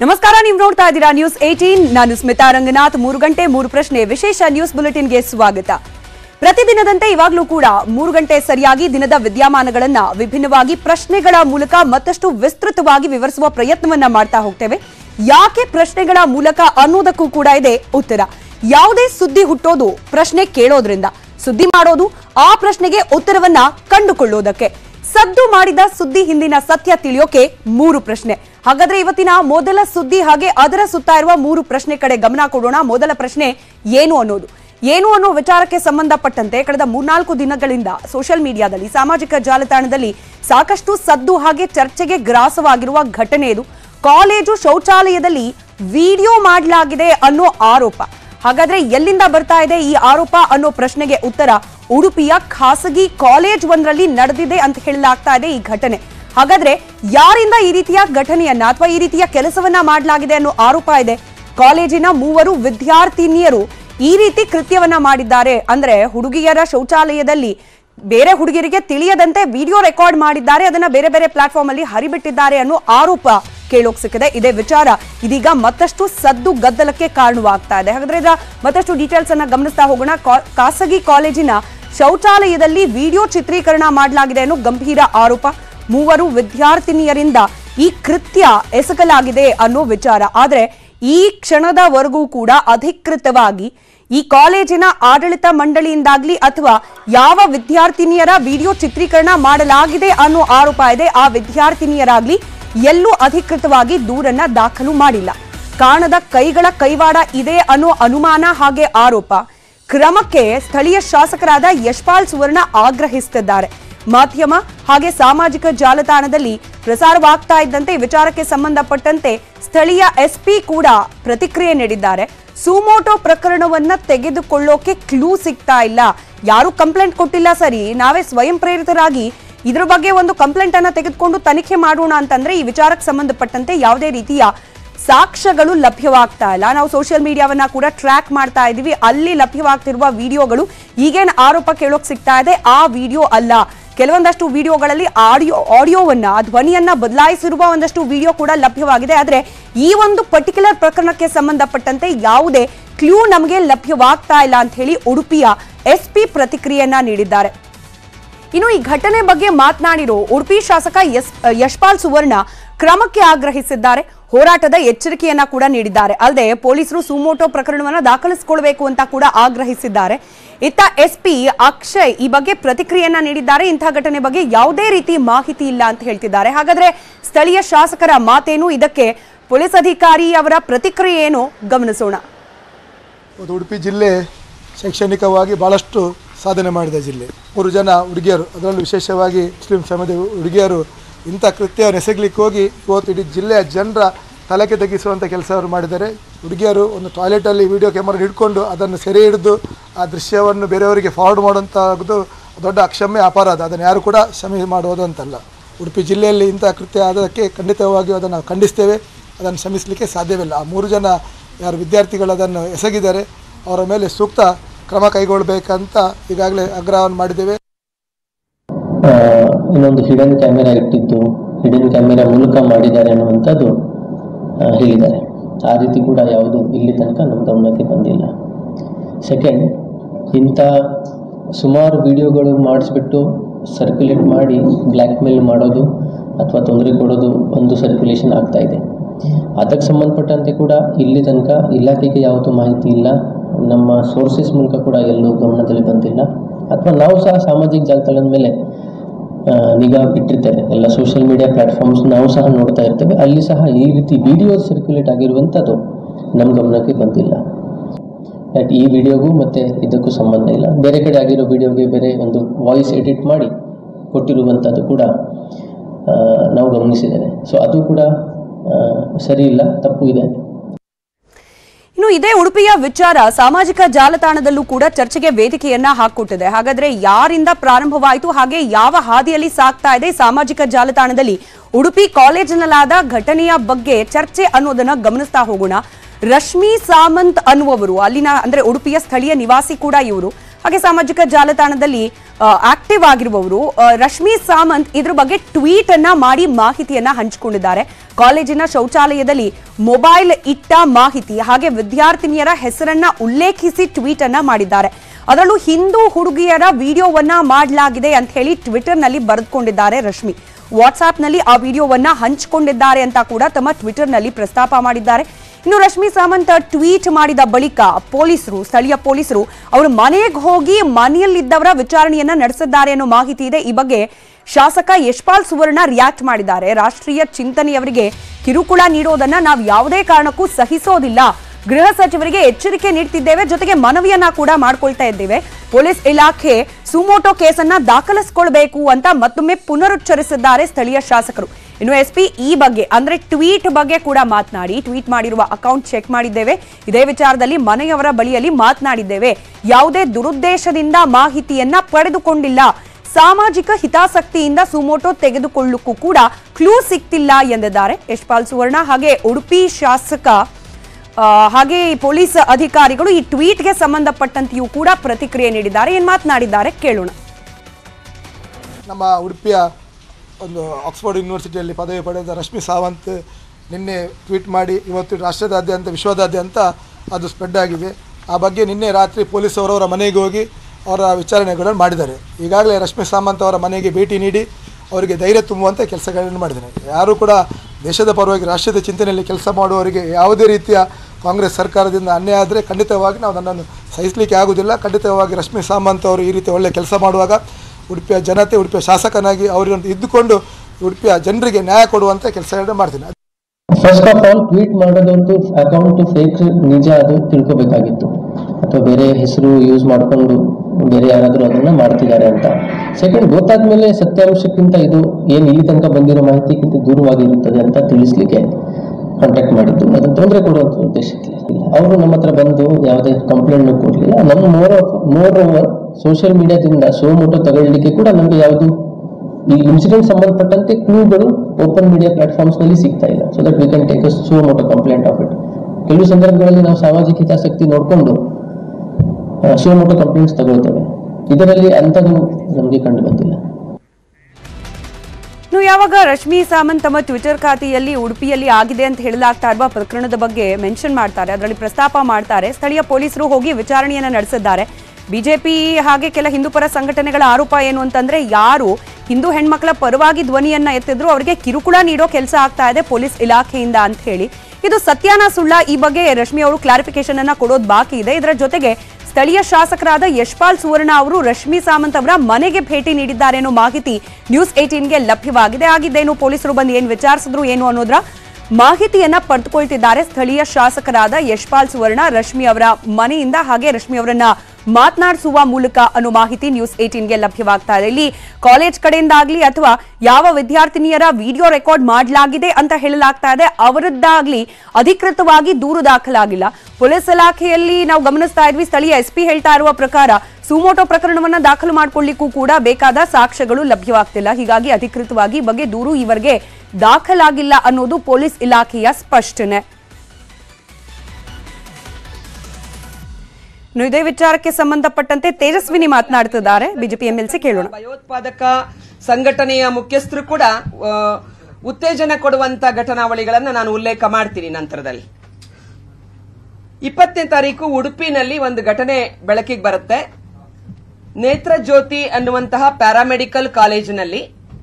ನಮಸ್ಕಾರ ನೀವು ನೋಡ್ತಾ ಇದ್ದೀರಾ ನ್ಯೂಸ್ ಏಟೀನ್ ನಾನು ಸ್ಮಿತಾ ರಂಗನಾಥ್ ಮೂರು ಗಂಟೆ ಮೂರು ಪ್ರಶ್ನೆ ವಿಶೇಷ ನ್ಯೂಸ್ ಬುಲೆಟಿನ್ಗೆ ಸ್ವಾಗತ ಪ್ರತಿದಿನದಂತೆ ಇವಾಗಲೂ ಕೂಡ ಮೂರು ಗಂಟೆ ಸರಿಯಾಗಿ ದಿನದ ವಿದ್ಯಮಾನಗಳನ್ನ ವಿಭಿನ್ನವಾಗಿ ಪ್ರಶ್ನೆಗಳ ಮೂಲಕ ಮತ್ತಷ್ಟು ವಿಸ್ತೃತವಾಗಿ ವಿವರಿಸುವ ಪ್ರಯತ್ನವನ್ನ ಮಾಡ್ತಾ ಹೋಗ್ತೇವೆ ಯಾಕೆ ಪ್ರಶ್ನೆಗಳ ಮೂಲಕ ಅನ್ನೋದಕ್ಕೂ ಕೂಡ ಇದೆ ಉತ್ತರ ಯಾವುದೇ ಸುದ್ದಿ ಹುಟ್ಟೋದು ಪ್ರಶ್ನೆ ಕೇಳೋದ್ರಿಂದ ಸುದ್ದಿ ಮಾಡೋದು ಆ ಪ್ರಶ್ನೆಗೆ ಉತ್ತರವನ್ನ ಕಂಡುಕೊಳ್ಳೋದಕ್ಕೆ ಸದ್ದು ಮಾಡಿದ ಸುದ್ದಿ ಹಿಂದಿನ ಸತ್ಯ ತಿಳಿಯೋಕೆ ಮೂರು ಪ್ರಶ್ನೆ ಹಾಗಾದ್ರೆ ಇವತ್ತಿನ ಮೊದಲ ಸುದ್ದಿ ಹಾಗೆ ಅದರ ಸುತ್ತ ಇರುವ ಮೂರು ಪ್ರಶ್ನೆ ಕಡೆ ಗಮನ ಕೊಡೋಣ ಮೊದಲ ಪ್ರಶ್ನೆ ಏನು ಅನ್ನೋದು ಏನು ಅನ್ನೋ ವಿಚಾರಕ್ಕೆ ಸಂಬಂಧಪಟ್ಟಂತೆ ಕಳೆದ ಮೂರ್ನಾಲ್ಕು ದಿನಗಳಿಂದ ಸೋಷಿಯಲ್ ಮೀಡಿಯಾದಲ್ಲಿ ಸಾಮಾಜಿಕ ಜಾಲತಾಣದಲ್ಲಿ ಸಾಕಷ್ಟು ಸದ್ದು ಹಾಗೆ ಚರ್ಚೆಗೆ ಗ್ರಾಸವಾಗಿರುವ ಘಟನೆ ಇದು ಕಾಲೇಜು ಶೌಚಾಲಯದಲ್ಲಿ ವಿಡಿಯೋ ಮಾಡಲಾಗಿದೆ ಅನ್ನೋ ಆರೋಪ ಹಾಗಾದ್ರೆ ಎಲ್ಲಿಂದ ಬರ್ತಾ ಇದೆ ಈ ಆರೋಪ ಅನ್ನೋ ಪ್ರಶ್ನೆಗೆ ಉತ್ತರ ಉಡುಪಿಯ ಖಾಸಗಿ ಕಾಲೇಜ್ ಒಂದರಲ್ಲಿ ನಡೆದಿದೆ ಅಂತ ಹೇಳಲಾಗ್ತಾ ಇದೆ ಈ ಘಟನೆ ಹಾಗಾದ್ರೆ ಯಾರಿಂದ ಈ ರೀತಿಯ ಘಟನೆಯನ್ನ ಅಥವಾ ಈ ರೀತಿಯ ಕೆಲಸವನ್ನ ಮಾಡಲಾಗಿದೆ ಅನ್ನೋ ಆರೋಪ ಇದೆ ಕಾಲೇಜಿನ ಮೂವರು ವಿದ್ಯಾರ್ಥಿನಿಯರು ಈ ರೀತಿ ಕೃತ್ಯವನ್ನ ಮಾಡಿದ್ದಾರೆ ಅಂದ್ರೆ ಹುಡುಗಿಯರ ಶೌಚಾಲಯದಲ್ಲಿ ಬೇರೆ ಹುಡುಗಿಯರಿಗೆ ತಿಳಿಯದಂತೆ ವಿಡಿಯೋ ರೆಕಾರ್ಡ್ ಮಾಡಿದ್ದಾರೆ ಅದನ್ನ ಬೇರೆ ಬೇರೆ ಪ್ಲಾಟ್ಫಾರ್ಮ್ ಅಲ್ಲಿ ಹರಿಬಿಟ್ಟಿದ್ದಾರೆ ಅನ್ನೋ ಆರೋಪ ಕೇಳೋಕ್ ಸಿಕ್ಕಿದೆ ಇದೇ ವಿಚಾರ ಇದೀಗ ಮತ್ತಷ್ಟು ಸದ್ದು ಗದ್ದಲಕ್ಕೆ ಕಾರಣವಾಗ್ತಾ ಇದೆ ಹಾಗಾದ್ರೆ ಇದರ ಮತ್ತಷ್ಟು ಡೀಟೇಲ್ಸ್ ಅನ್ನ ಗಮನಿಸ್ತಾ ಹೋಗೋಣ ಕಾ- ಖಾಸಗಿ ಕಾಲೇಜಿನ ಶೌಚಾಲಯದಲ್ಲಿ ವಿಡಿಯೋ ಚಿತ್ರೀಕರಣ ಮಾಡಲಾಗಿದೆ ಅನ್ನೋ ಗಂಭೀರ ಆರೋಪ ಮೂವರು ವಿದ್ಯಾರ್ಥಿನಿಯರಿಂದ ಈ ಕೃತ್ಯ ಎಸಗಲಾಗಿದೆ ಅನ್ನೋ ವಿಚಾರ ಆದ್ರೆ ಈ ಕ್ಷಣದವರೆಗೂ ಕೂಡ ಅಧಿಕೃತವಾಗಿ ಈ ಕಾಲೇಜಿನ ಆಡಳಿತ ಮಂಡಳಿಯಿಂದಾಗ್ಲಿ ಅಥವಾ ಯಾವ ವಿದ್ಯಾರ್ಥಿನಿಯರ ವಿಡಿಯೋ ಚಿತ್ರೀಕರಣ ಮಾಡಲಾಗಿದೆ ಅನ್ನೋ ಆರೋಪ ಇದೆ ಆ ವಿದ್ಯಾರ್ಥಿನಿಯರಾಗ್ಲಿ ಎಲ್ಲೂ ಅಧಿಕೃತವಾಗಿ ದೂರನ್ನ ದಾಖಲು ಮಾಡಿಲ್ಲ ಕಾಣದ ಕೈಗಳ ಕೈವಾಡ ಇದೆ ಅನ್ನೋ ಅನುಮಾನ ಹಾಗೆ ಆರೋಪ ಕ್ರಮಕ್ಕೆ ಸ್ಥಳೀಯ ಶಾಸಕರಾದ ಯಶ್ಪಾಲ್ ಸುವರ್ಣ ಆಗ್ರಹಿಸುತ್ತಿದ್ದಾರೆ ಮಾಧ್ಯಮ ಹಾಗೆ ಸಾಮಾಜಿಕ ಜಾಲತಾಣದಲ್ಲಿ ಪ್ರಸಾರವಾಗ್ತಾ ಇದ್ದಂತೆ ಈ ವಿಚಾರಕ್ಕೆ ಸಂಬಂಧಪಟ್ಟಂತೆ ಸ್ಥಳೀಯ ಎಸ್ಪಿ ಕೂಡ ಪ್ರತಿಕ್ರಿಯೆ ನೀಡಿದ್ದಾರೆ ಸುಮೋಟೋ ಪ್ರಕರಣವನ್ನ ತೆಗೆದುಕೊಳ್ಳೋಕೆ ಕ್ಲೂ ಸಿಗ್ತಾ ಇಲ್ಲ ಯಾರು ಕಂಪ್ಲೇಂಟ್ ಕೊಟ್ಟಿಲ್ಲ ಸರಿ ನಾವೇ ಸ್ವಯಂ ಪ್ರೇರಿತರಾಗಿ ಇದ್ರ ಬಗ್ಗೆ ಒಂದು ಕಂಪ್ಲೇಂಟ್ ಅನ್ನ ತೆಗೆದುಕೊಂಡು ತನಿಖೆ ಮಾಡೋಣ ಅಂತಂದ್ರೆ ಈ ವಿಚಾರಕ್ಕೆ ಸಂಬಂಧಪಟ್ಟಂತೆ ಯಾವುದೇ ರೀತಿಯ ಸಾಕ್ಷ್ಯಗಳು ಲಭ್ಯವಾಗ್ತಾ ಇಲ್ಲ ನಾವು ಸೋಷಿಯಲ್ ಮೀಡಿಯಾವನ್ನ ಕೂಡ ಟ್ರ್ಯಾಕ್ ಮಾಡ್ತಾ ಇದೀವಿ ಅಲ್ಲಿ ಲಭ್ಯವಾಗ್ತಿರುವ ವಿಡಿಯೋಗಳು ಈಗೇನ್ ಆರೋಪ ಕೇಳೋಕ್ ಸಿಗ್ತಾ ಇದೆ ಆ ವಿಡಿಯೋ ಅಲ್ಲ ಕೆಲವೊಂದಷ್ಟು ವಿಡಿಯೋಗಳಲ್ಲಿ ಆಡಿಯೋ ಆಡಿಯೋವನ್ನ ಧ್ವನಿಯನ್ನ ಬದಲಾಯಿಸಿರುವ ಒಂದಷ್ಟು ವಿಡಿಯೋ ಕೂಡ ಲಭ್ಯವಾಗಿದೆ ಆದ್ರೆ ಈ ಒಂದು ಪರ್ಟಿಕ್ಯುಲರ್ ಪ್ರಕರಣಕ್ಕೆ ಸಂಬಂಧಪಟ್ಟಂತೆ ಯಾವುದೇ ಕ್ಲೂ ನಮಗೆ ಲಭ್ಯವಾಗ್ತಾ ಇಲ್ಲ ಅಂತ ಹೇಳಿ ಉಡುಪಿಯ ಎಸ್ಪಿ ಪ್ರತಿಕ್ರಿಯೆಯನ್ನ ನೀಡಿದ್ದಾರೆ ಇನ್ನು ಈ ಘಟನೆ ಬಗ್ಗೆ ಮಾತನಾಡಿರೋ ಉಡುಪಿ ಶಾಸಕ ಎಸ್ ಯಶ್ಪಾಲ್ ಸುವರ್ಣ ಕ್ರಮಕ್ಕೆ ಆಗ್ರಹಿಸಿದ್ದಾರೆ ಹೋರಾಟದ ಎಚ್ಚರಿಕೆಯನ್ನ ಕೂಡ ನೀಡಿದ್ದಾರೆ ಅಲ್ಲದೆ ಪೊಲೀಸರು ಸುಮೋಟೋ ಪ್ರಕರಣವನ್ನ ದಾಖಲಿಸಿಕೊಳ್ಬೇಕು ಅಂತ ಕೂಡ ಆಗ್ರಹಿಸಿದ್ದಾರೆ ಇತ್ತ ಎಸ್ಪಿ ಅಕ್ಷಯ್ ಈ ಬಗ್ಗೆ ಪ್ರತಿಕ್ರಿಯೆಯನ್ನ ನೀಡಿದ್ದಾರೆ ಇಂಥ ಘಟನೆ ಬಗ್ಗೆ ಯಾವುದೇ ರೀತಿ ಮಾಹಿತಿ ಇಲ್ಲ ಅಂತ ಹೇಳ್ತಿದ್ದಾರೆ ಹಾಗಾದ್ರೆ ಸ್ಥಳೀಯ ಶಾಸಕರ ಮಾತೇನು ಇದಕ್ಕೆ ಪೊಲೀಸ್ ಅಧಿಕಾರಿ ಅವರ ಪ್ರತಿಕ್ರಿಯೆ ಏನು ಗಮನಿಸೋಣ ಒಂದು ಉಡುಪಿ ಜಿಲ್ಲೆ ಶೈಕ್ಷಣಿಕವಾಗಿ ಭಾಳಷ್ಟು ಸಾಧನೆ ಮಾಡಿದ ಜಿಲ್ಲೆ ಮೂರು ಜನ ಹುಡುಗಿಯರು ಅದರಲ್ಲೂ ವಿಶೇಷವಾಗಿ ಮುಸ್ಲಿಂ ಸಮಾಜದ ಹುಡುಗಿಯರು ಇಂಥ ಕೃತ್ಯವನ್ನು ಎಸಗಲಿಕ್ಕೆ ಹೋಗಿ ಇವತ್ತು ಇಡೀ ಜಿಲ್ಲೆಯ ಜನರ ತಲೆಗೆ ತೆಗೆಸುವಂಥ ಕೆಲಸವನ್ನು ಮಾಡಿದ್ದಾರೆ ಹುಡುಗಿಯರು ಒಂದು ಟಾಯ್ಲೆಟಲ್ಲಿ ವಿಡಿಯೋ ಕ್ಯಾಮರಾ ಹಿಡ್ಕೊಂಡು ಅದನ್ನು ಸೆರೆ ಹಿಡಿದು ಆ ದೃಶ್ಯವನ್ನು ಬೇರೆಯವರಿಗೆ ಫಾರ್ವರ್ಡ್ ಮಾಡುವಂಥದ್ದು ದೊಡ್ಡ ಅಕ್ಷಮ್ಯ ಅಪರಾಧ ಅದನ್ನು ಯಾರು ಕೂಡ ಕ್ಷಮೆ ಮಾಡುವುದು ಅಂತಲ್ಲ ಉಡುಪಿ ಜಿಲ್ಲೆಯಲ್ಲಿ ಇಂಥ ಕೃತ್ಯ ಆದಕ್ಕೆ ಖಂಡಿತವಾಗಿಯೂ ಅದನ್ನು ನಾವು ಖಂಡಿಸ್ತೇವೆ ಅದನ್ನು ಶ್ರಮಿಸಲಿಕ್ಕೆ ಸಾಧ್ಯವಿಲ್ಲ ಆ ಮೂರು ಜನ ಯಾರು ವಿದ್ಯಾರ್ಥಿಗಳು ಅದನ್ನು ಎಸಗಿದ್ದಾರೆ ಅವರ ಮೇಲೆ ಸೂಕ್ತ ಕ್ರಮ ಕೈಗೊಳ್ಳಬೇಕಂತ ಈಗಾಗಲೇ ಆಗ್ರಹವನ್ನು ಮಾಡಿದ್ದೇವೆ ಆ, ಇನ್ನೊಂದು ಹಿಡನ್ ಕ್ಯಾಮೆರಾ ಇಟ್ಟಿದ್ದು ಹಿಡನ್ ಕ್ಯಾಮೆರಾ ಮೂಲಕ ಮಾಡಿದ್ದಾರೆ ಅನ್ನುವಂಥದ್ದು ಆ, ಹೇಳಿದ್ದಾರೆ ಆ ರೀತಿ ಕೂಡ ಯಾವುದು ಇಲ್ಲಿ ತನಕ ನಮ್ಮ ಗಮನಕ್ಕೆ ಬಂದಿಲ್ಲ ಸೆಕೆಂಡ್ ಇಂಥ ಸುಮಾರು ವಿಡಿಯೋಗಳು ಮಾಡಿಸ್ಬಿಟ್ಟು ಸರ್ಕ್ಯುಲೇಟ್ ಮಾಡಿ ಬ್ಲ್ಯಾಕ್ ಮೇಲ್ ಮಾಡೋದು ಅಥವಾ ತೊಂದರೆ ಕೊಡೋದು ಒಂದು ಸರ್ಕ್ಯುಲೇಷನ್ ಆಗ್ತಾ ಇದೆ ಅದಕ್ಕೆ ಸಂಬಂಧಪಟ್ಟಂತೆ ಕೂಡ ಇಲ್ಲಿ ತನಕ ಇಲಾಖೆಗೆ ಯಾವುದು ಮಾಹಿತಿ ಇಲ್ಲ ನಮ್ಮ ಸೋರ್ಸಸ್ ಮೂಲಕ ಕೂಡ ಎಲ್ಲೂ ಗಮನದಲ್ಲಿ ಬಂದಿಲ್ಲ ಅಥವಾ ನಾವು ಸಹ ಸಾಮಾಜಿಕ ಜಾಲತಾಣದ ಮೇಲೆ ಆ, ನಿಗಾ ಇಟ್ಟಿರ್ತೇವೆ ಎಲ್ಲ ಸೋಷಿಯಲ್ ಮೀಡಿಯಾ ಪ್ಲಾಟ್ಫಾರ್ಮ್ಸ್ ನಾವು ಸಹ ನೋಡ್ತಾ ಇರ್ತೇವೆ ಅಲ್ಲಿ ಸಹ ಈ ರೀತಿ ವಿಡಿಯೋ ಸರ್ಕ್ಯುಲೇಟ್ ಆಗಿರುವಂಥದ್ದು ನಮ್ಮ ಗಮನಕ್ಕೆ ಬಂದಿಲ್ಲ ಬಟ್ ಈ ವಿಡಿಯೋಗೂ ಮತ್ತು ಇದಕ್ಕೂ ಸಂಬಂಧ ಇಲ್ಲ ಬೇರೆ ಕಡೆ ಆಗಿರೋ ವಿಡಿಯೋಗೆ ಬೇರೆ ಒಂದು ವಾಯ್ಸ್ ಎಡಿಟ್ ಮಾಡಿ ಕೊಟ್ಟಿರುವಂಥದ್ದು ಕೂಡ ಆ, ನಾವು ಗಮನಿಸಿದ್ದೇವೆ ಸೊ ಅದು ಕೂಡ ಆ, ಸರಿ ಇಲ್ಲ ತಪ್ಪು ಇದೆ ಇನ್ನು ಇದೇ ಉಡುಪಿಯ ವಿಚಾರ ಸಾಮಾಜಿಕ ಜಾಲತಾಣದಲ್ಲೂ ಕೂಡ ಚರ್ಚೆಗೆ ವೇದಿಕೆಯನ್ನ ಹಾಕೊಟ್ಟಿದೆ ಹಾಗಾದ್ರೆ ಯಾರಿಂದ ಪ್ರಾರಂಭವಾಯಿತು ಹಾಗೆ ಯಾವ ಹಾದಿಯಲ್ಲಿ ಸಾಗ್ತಾ ಇದೆ ಸಾಮಾಜಿಕ ಜಾಲತಾಣದಲ್ಲಿ ಉಡುಪಿ ಕಾಲೇಜಿನಲ್ಲಾದ ಘಟನೆಯ ಬಗ್ಗೆ ಚರ್ಚೆ ಅನ್ನೋದನ್ನ ಗಮನಿಸ್ತಾ ಹೋಗೋಣ ರಶ್ಮಿ ಸಾಮಂತ್ ಅನ್ನುವವರು ಅಲ್ಲಿನ ಅಂದ್ರೆ ಉಡುಪಿಯ ಸ್ಥಳೀಯ ನಿವಾಸಿ ಕೂಡ ಇವರು ಹಾಗೆ ಸಾಮಾಜಿಕ ಜಾಲತಾಣದಲ್ಲಿ ಆಕ್ಟಿವ್ ಆಗಿರುವವರು ಆ, ರಶ್ಮಿ ಸಾಮಂತ್ ಇದ್ರ ಬಗ್ಗೆ ಟ್ವೀಟ್ ಅನ್ನ ಮಾಡಿ ಮಾಹಿತಿಯನ್ನ ಹಂಚಿಕೊಂಡಿದ್ದಾರೆ ಕಾಲೇಜಿನ ಶೌಚಾಲಯದಲ್ಲಿ ಮೊಬೈಲ್ ಇಟ್ಟ ಮಾಹಿತಿ ಹಾಗೆ ವಿದ್ಯಾರ್ಥಿನಿಯರ ಹೆಸರನ್ನ ಉಲ್ಲೇಖಿಸಿ ಟ್ವೀಟ್ ಅನ್ನ ಮಾಡಿದ್ದಾರೆ ಅದರಲ್ಲೂ ಹಿಂದೂ ಹುಡುಗಿಯರ ವಿಡಿಯೋವನ್ನ ಮಾಡಲಾಗಿದೆ ಅಂತ ಹೇಳಿ ಟ್ವಿಟರ್ ನಲ್ಲಿ ಬರೆದುಕೊಂಡಿದ್ದಾರೆ ರಶ್ಮಿ ವಾಟ್ಸ್ಆಪ್ನಲ್ಲಿ ಆ ವಿಡಿಯೋವನ್ನ ಹಂಚಿಕೊಂಡಿದ್ದಾರೆ ಅಂತ ಕೂಡ ತಮ್ಮ ಟ್ವಿಟರ್ನಲ್ಲಿ ಪ್ರಸ್ತಾಪ ಮಾಡಿದ್ದಾರೆ ಇನ್ನು ರಶ್ಮಿ ಸಾಮಂತ್ ಟ್ವೀಟ್ ಮಾಡಿದ ಬಳಿಕ ಪೊಲೀಸರು ಸ್ಥಳೀಯ ಪೊಲೀಸರು ಅವರು ಮನೆಗೆ ಹೋಗಿ ಮನೆಯಲ್ಲಿದ್ದವರ ವಿಚಾರಣೆಯನ್ನ ನಡೆಸಿದ್ದಾರೆ ಅನ್ನೋ ಮಾಹಿತಿ ಇದೆ ಈ ಬಗ್ಗೆ ಶಾಸಕ ಯಶ್ಪಾಲ್ ಸುವರ್ಣ ರಿಯಾಕ್ಟ್ ಮಾಡಿದ್ದಾರೆ ರಾಷ್ಟ್ರೀಯ ಚಿಂತನೆಯವರಿಗೆ ಕಿರುಕುಳ ನೀಡೋದನ್ನ ನಾವು ಯಾವುದೇ ಕಾರಣಕ್ಕೂ ಸಹಿಸೋದಿಲ್ಲ ಗೃಹ ಸಚಿವರಿಗೆ ಎಚ್ಚರಿಕೆ ನೀಡ್ತಿದ್ದೇವೆ ಜೊತೆಗೆ ಮನವಿಯನ್ನ ಕೂಡ ಮಾಡ್ಕೊಳ್ತಾ ಇದ್ದೇವೆ ಪೊಲೀಸ್ ಇಲಾಖೆ ಸುಮೋಟೋ ಕೇಸನ್ನ ದಾಖಲಿಸಿಕೊಳ್ಬೇಕು ಅಂತ ಮತ್ತೊಮ್ಮೆ ಪುನರುಚ್ಚರಿಸಿದ್ದಾರೆ ಸ್ಥಳೀಯ ಶಾಸಕರು ಇನ್ನು ಎಸ್ಪಿ ಈ ಬಗ್ಗೆ ಅಂದ್ರೆ ಟ್ವೀಟ್ ಬಗ್ಗೆ ಕೂಡ ಮಾತನಾಡಿ ಟ್ವೀಟ್ ಮಾಡಿರುವ ಅಕೌಂಟ್ ಚೆಕ್ ಮಾಡಿದ್ದೇವೆ ಇದೇ ವಿಚಾರದಲ್ಲಿ ಮನೆಯವರ ಬಳಿಯಲ್ಲಿ ಮಾತನಾಡಿದ್ದೇವೆ ಯಾವುದೇ ದುರುದ್ದೇಶದಿಂದ ಮಾಹಿತಿಯನ್ನ ಪಡೆದುಕೊಂಡಿಲ್ಲ ಸಾಮಾಜಿಕ ಹಿತಾಸಕ್ತಿಯಿಂದ ಸುಮೋಟೋ ತೆಗೆದುಕೊಳ್ಳಕ್ಕೂ ಕೂಡ ಕ್ಲೂ ಸಿಗ್ತಿಲ್ಲ ಎಂದಿದ್ದಾರೆ ಯಶ್ಪಾಲ್ ಸುವರ್ಣ ಹಾಗೆ ಉಡುಪಿ ಶಾಸಕ ಆ, ಹಾಗೆ ಈ ಪೊಲೀಸ್ ಅಧಿಕಾರಿಗಳು ಈ ಟ್ವೀಟ್ಗೆ ಸಂಬಂಧಪಟ್ಟಂತೆಯೂ ಕೂಡ ಪ್ರತಿಕ್ರಿಯೆ ನೀಡಿದ್ದಾರೆ ಏನ್ ಮಾತನಾಡಿದ್ದಾರೆ ಕೇಳೋಣ ನಮ್ಮ ಉಡುಪಿಯ ಒಂದು ಆಕ್ಸ್ಫರ್ಡ್ ಯೂನಿವರ್ಸಿಟಿಯಲ್ಲಿ ಪದವಿ ಪಡೆದ ರಶ್ಮಿ ಸಾವಂತ್ ನಿನ್ನೆ ಟ್ವೀಟ್ ಮಾಡಿ ಇವತ್ತು ರಾಷ್ಟ್ರದಾದ್ಯಂತ ವಿಶ್ವದಾದ್ಯಂತ ಅದು ಸ್ಪ್ರೆಡ್ ಆಗಿದೆ ಆ ಬಗ್ಗೆ ನಿನ್ನೆ ರಾತ್ರಿ ಪೊಲೀಸವರು ಅವರ ಮನೆಗೆ ಹೋಗಿ ಅವರ ವಿಚಾರಣೆಗಳನ್ನು ಮಾಡಿದ್ದಾರೆ ಈಗಾಗಲೇ ರಶ್ಮಿ ಸಾಮಂತ್ ಅವರ ಮನೆಗೆ ಭೇಟಿ ನೀಡಿ ಅವರಿಗೆ ಧೈರ್ಯ ತುಂಬುವಂಥ ಕೆಲಸಗಳನ್ನು ಮಾಡಿದ್ದಾರೆ ಯಾರು ಕೂಡ ದೇಶದ ಪರವಾಗಿ ರಾಷ್ಟ್ರೀಯ ಚಿಂತನೆಯಲ್ಲಿ ಕೆಲಸ ಮಾಡುವವರಿಗೆ ಯಾವುದೇ ರೀತಿಯ ಕಾಂಗ್ರೆಸ್ ಸರ್ಕಾರದಿಂದ ಅನ್ಯಾಯ ಆದರೆ ಖಂಡಿತವಾಗಿ ನಾವು ನನ್ನನ್ನು ಸಹಿಸಲಿಕ್ಕೆ ಆಗುವುದಿಲ್ಲ ಖಂಡಿತವಾಗಿ ರಶ್ಮಿ ಸಾಮಂತ್ ಅವರು ಈ ರೀತಿ ಒಳ್ಳೆ ಕೆಲಸ ಮಾಡುವಾಗ ಉಡುಪಿಯ ಜನತೆ ಉಡುಪಿಯ ಶಾಸಕನಾಗಿ ಅವರನ್ನು ಇದ್ದುಕೊಂಡು ಉಡುಪಿಯ ಜನರಿಗೆ ನ್ಯಾಯ ಕೊಡುವಂಥ ಕೆಲಸಗಳನ್ನು ಮಾಡ್ತೀನಿ ಫಸ್ಟ್ ಆಫ್ ಆಲ್ ಟ್ವೀಟ್ ಮಾಡೋದೊಂದು ಅಕೌಂಟ್ ಫೇಕ್ ನಿಜ ಅದು ತಿಳ್ಕೊಬೇಕಾಗಿತ್ತು ಅಥವಾ ಬೇರೆ ಹೆಸರು ಯೂಸ್ ಮಾಡಿಕೊಂಡು ಬೇರೆ ಯಾರಾದರೂ ಅದನ್ನ ಮಾಡ್ತಿದ್ದಾರೆ ಅಂತ ಸೆಕೆಂಡ್ ಗೊತ್ತಾದ್ಮೇಲೆ ಸತ್ಯಾಂಶಕ್ಕಿಂತ ಇದು ಏನು ಇಲ್ಲಿ ತನಕ ಬಂದಿರೋ ಮಾಹಿತಿಗಿಂತ ದೂರವಾಗಿರುತ್ತದೆ ಅಂತ ತಿಳಿಸ್ಲಿಕ್ಕೆ ಕಾಂಟ್ಯಾಕ್ಟ್ ಮಾಡಿದ್ದು ಅದನ್ನ ತೊಂದರೆ ಕೊಡುವಂಥ ಉದ್ದೇಶಕ್ಕೆ ಅವರು ನಮ್ಮ ಹತ್ರ ಬಂದು ಯಾವುದೇ ಕಂಪ್ಲೇಂಟ್ ಕೊಡಲಿಲ್ಲ ನಮ್ಮ ಮೋರ್ ಮೋರ್ ಓವರ್ ಸೋಷಿಯಲ್ ಮೀಡಿಯಾದಿಂದ ಸೋ ಮೋಟೋ ತಗೊಳ್ಳಿಕ್ಕೆ ಕೂಡ ನಮಗೆ ಯಾವುದು ಈ ಇನ್ಸಿಡೆಂಟ್ ಸಂಬಂಧಪಟ್ಟಂತೆ ಕ್ಲೂಗಳು ಓಪನ್ ಮೀಡಿಯಾ ಪ್ಲಾಟ್ಫಾರ್ಮ್ಸ್ ನಲ್ಲಿ ಸಿಗ್ತಾ ಇಲ್ಲ so that we can take suo motu complaint of it ಕೆಲವು ಸಂದರ್ಭಗಳಲ್ಲಿ ನಾವು ಸಾಮಾಜಿಕ ಹಿತಾಸಕ್ತಿ ನೋಡಿಕೊಂಡು ಸೋ ಮೋಟೋ ಕಂಪ್ಲೇಂಟ್ಸ್ ತಗೊಳ್ತೇವೆ ಇದರಲ್ಲಿ ಅಂಥದ್ದು ನಮಗೆ ಕಂಡು ಬಂದಿಲ್ಲ ಇನ್ನು ಯಾವಾಗ ರಶ್ಮಿ ಸಾಮಂತ್ ತಮ್ಮ ಟ್ವಿಟರ್ ಖಾತೆಯಲ್ಲಿ ಉಡುಪಿಯಲ್ಲಿ ಆಗಿದೆ ಅಂತ ಹೇಳಲಾಗ್ತಾ ಇರುವ ಪ್ರಕರಣದ ಬಗ್ಗೆ ಮೆನ್ಷನ್ ಮಾಡ್ತಾರೆ ಅದರಲ್ಲಿ ಪ್ರಸ್ತಾಪ ಮಾಡ್ತಾರೆ ಸ್ಥಳೀಯ ಪೊಲೀಸರು ಹೋಗಿ ವಿಚಾರಣೆಯನ್ನ ನಡೆಸಿದ್ದಾರೆ ಬಿಜೆಪಿ ಹಾಗೆ ಕೆಲ ಹಿಂದೂಪರ ಸಂಘಟನೆಗಳ ಆರೋಪ ಏನು ಅಂತಂದ್ರೆ ಯಾರು ಹಿಂದೂ ಹೆಣ್ಮಕ್ಳ ಪರವಾಗಿ ಧ್ವನಿಯನ್ನ ಎತ್ತಿದ್ರು ಅವರಿಗೆ ಕಿರುಕುಳ ನೀಡೋ ಕೆಲಸ ಆಗ್ತಾ ಇದೆ ಪೊಲೀಸ್ ಇಲಾಖೆಯಿಂದ ಅಂತ ಹೇಳಿ ಇದು ಸತ್ಯಾನ ಸುಳ್ಳ ಈ ಬಗ್ಗೆ ರಶ್ಮಿ ಅವರು ಕ್ಲಾರಿಫಿಕೇಶನ್ ಅನ್ನ ಕೊಡೋದು ಬಾಕಿ ಇದೆ ಇದರ ಜೊತೆಗೆ ಸ್ಥಳೀಯ ಶಾಸಕರಾದ ಯಶ್ಪಾಲ್ ಸುವರ್ಣ ಅವರು ರಶ್ಮಿ ಸಾಮಂತ್ ಅವರ ಮನೆಗೆ ಭೇಟಿ ನೀಡಿದ್ದಾರೆ ಅನ್ನೋ ಮಾಹಿತಿ ನ್ಯೂಸ್ ಏಟೀನ್ಗೆ ಲಭ್ಯವಾಗಿದೆ ಆಗಿದ್ದೇನು ಪೊಲೀಸರು ಬಂದು ಏನು ವಿಚಾರಿಸಿದ್ರು ಏನು ಅನ್ನೋದ್ರ ಮಾಹಿತಿಯನ್ನ ಪಡೆದುಕೊಳ್ತಿದ್ದಾರೆ ಸ್ಥಳೀಯ ಶಾಸಕರಾದ ಯಶ್ಪಾಲ್ ಸುವರ್ಣ ರಶ್ಮಿ ಅವರ ಮನೆಯಿಂದ ಹಾಗೆ ರಶ್ಮಿ ಅವರನ್ನ ಮಾತನಾಡಿಸುವ ಮೂಲಕ ಅನ್ನೋ ಮಾಹಿತಿ ನ್ಯೂಸ್ ಏಟೀನ್ಗೆ ಲಭ್ಯವಾಗ್ತಾ ಇದೆ ಇಲ್ಲಿ ಕಾಲೇಜ್ ಕಡೆಯಿಂದಾಗ್ಲಿ ಅಥವಾ ಯಾವ ವಿದ್ಯಾರ್ಥಿನಿಯರ ವಿಡಿಯೋ ರೆಕಾರ್ಡ್ ಮಾಡಲಾಗಿದೆ ಅಂತ ಹೇಳಲಾಗ್ತಾ ಇದೆ ಅವರದ್ದಾಗ್ಲಿ ಅಧಿಕೃತವಾಗಿ ದೂರು ದಾಖಲಾಗಿಲ್ಲ ಪೊಲೀಸ್ ಇಲಾಖೆಯಲ್ಲಿ ನಾವು ಗಮನಿಸ್ತಾ ಇದ್ವಿ ಸ್ಥಳೀಯ ಎಸ್ಪಿ ಹೇಳ್ತಾ ಇರುವ ಪ್ರಕಾರ ಸುಮೋಟೋ ಪ್ರಕರಣವನ್ನ ದಾಖಲು ಮಾಡ್ಕೊಳ್ಳಿಕ್ಕೂ ಕೂಡ ಬೇಕಾದ ಸಾಕ್ಷ್ಯಗಳು ಲಭ್ಯವಾಗ್ತಿಲ್ಲ ಹೀಗಾಗಿ ಅಧಿಕೃತವಾಗಿ ಈ ಬಗ್ಗೆ ದೂರು ಈವರೆಗೆ ದಾಖಲಾಗಿಲ್ಲ ಅನ್ನೋದು ಪೊಲೀಸ್ ಇಲಾಖೆಯ ಸ್ಪಷ್ಟನೆ ಇನ್ನು ಇದೇ ವಿಚಾರಕ್ಕೆ ಸಂಬಂಧಪಟ್ಟಂತೆ ತೇಜಸ್ವಿನಿ ಮಾತನಾಡ್ತಿದ್ದಾರೆ ಬಿಜೆಪಿ ಎಂಎಲ್ಸಿ ಕೇಳೋಣ ಭಯೋತ್ಪಾದಕ ಸಂಘಟನೆಯ ಮುಖ್ಯಸ್ಥರು ಕೂಡ ಆ, ಉತ್ತೇಜನ ಕೊಡುವಂತ ಘಟನಾವಳಿಗಳನ್ನ ನಾನು ಉಲ್ಲೇಖ ಮಾಡ್ತೀನಿ ನಂತರದಲ್ಲಿ ಇಪ್ಪತ್ತನೇ ತಾರೀಕು ಉಡುಪಿನಲ್ಲಿ ಒಂದು ಘಟನೆ ಬೆಳಕಿಗೆ ಬರುತ್ತೆ ನೇತ್ರ ಜ್ಯೋತಿ ಅನ್ನುವಂತಹ ಪ್ಯಾರಾಮೆಡಿಕಲ್ ಕಾಲೇಜಿನಲ್ಲಿ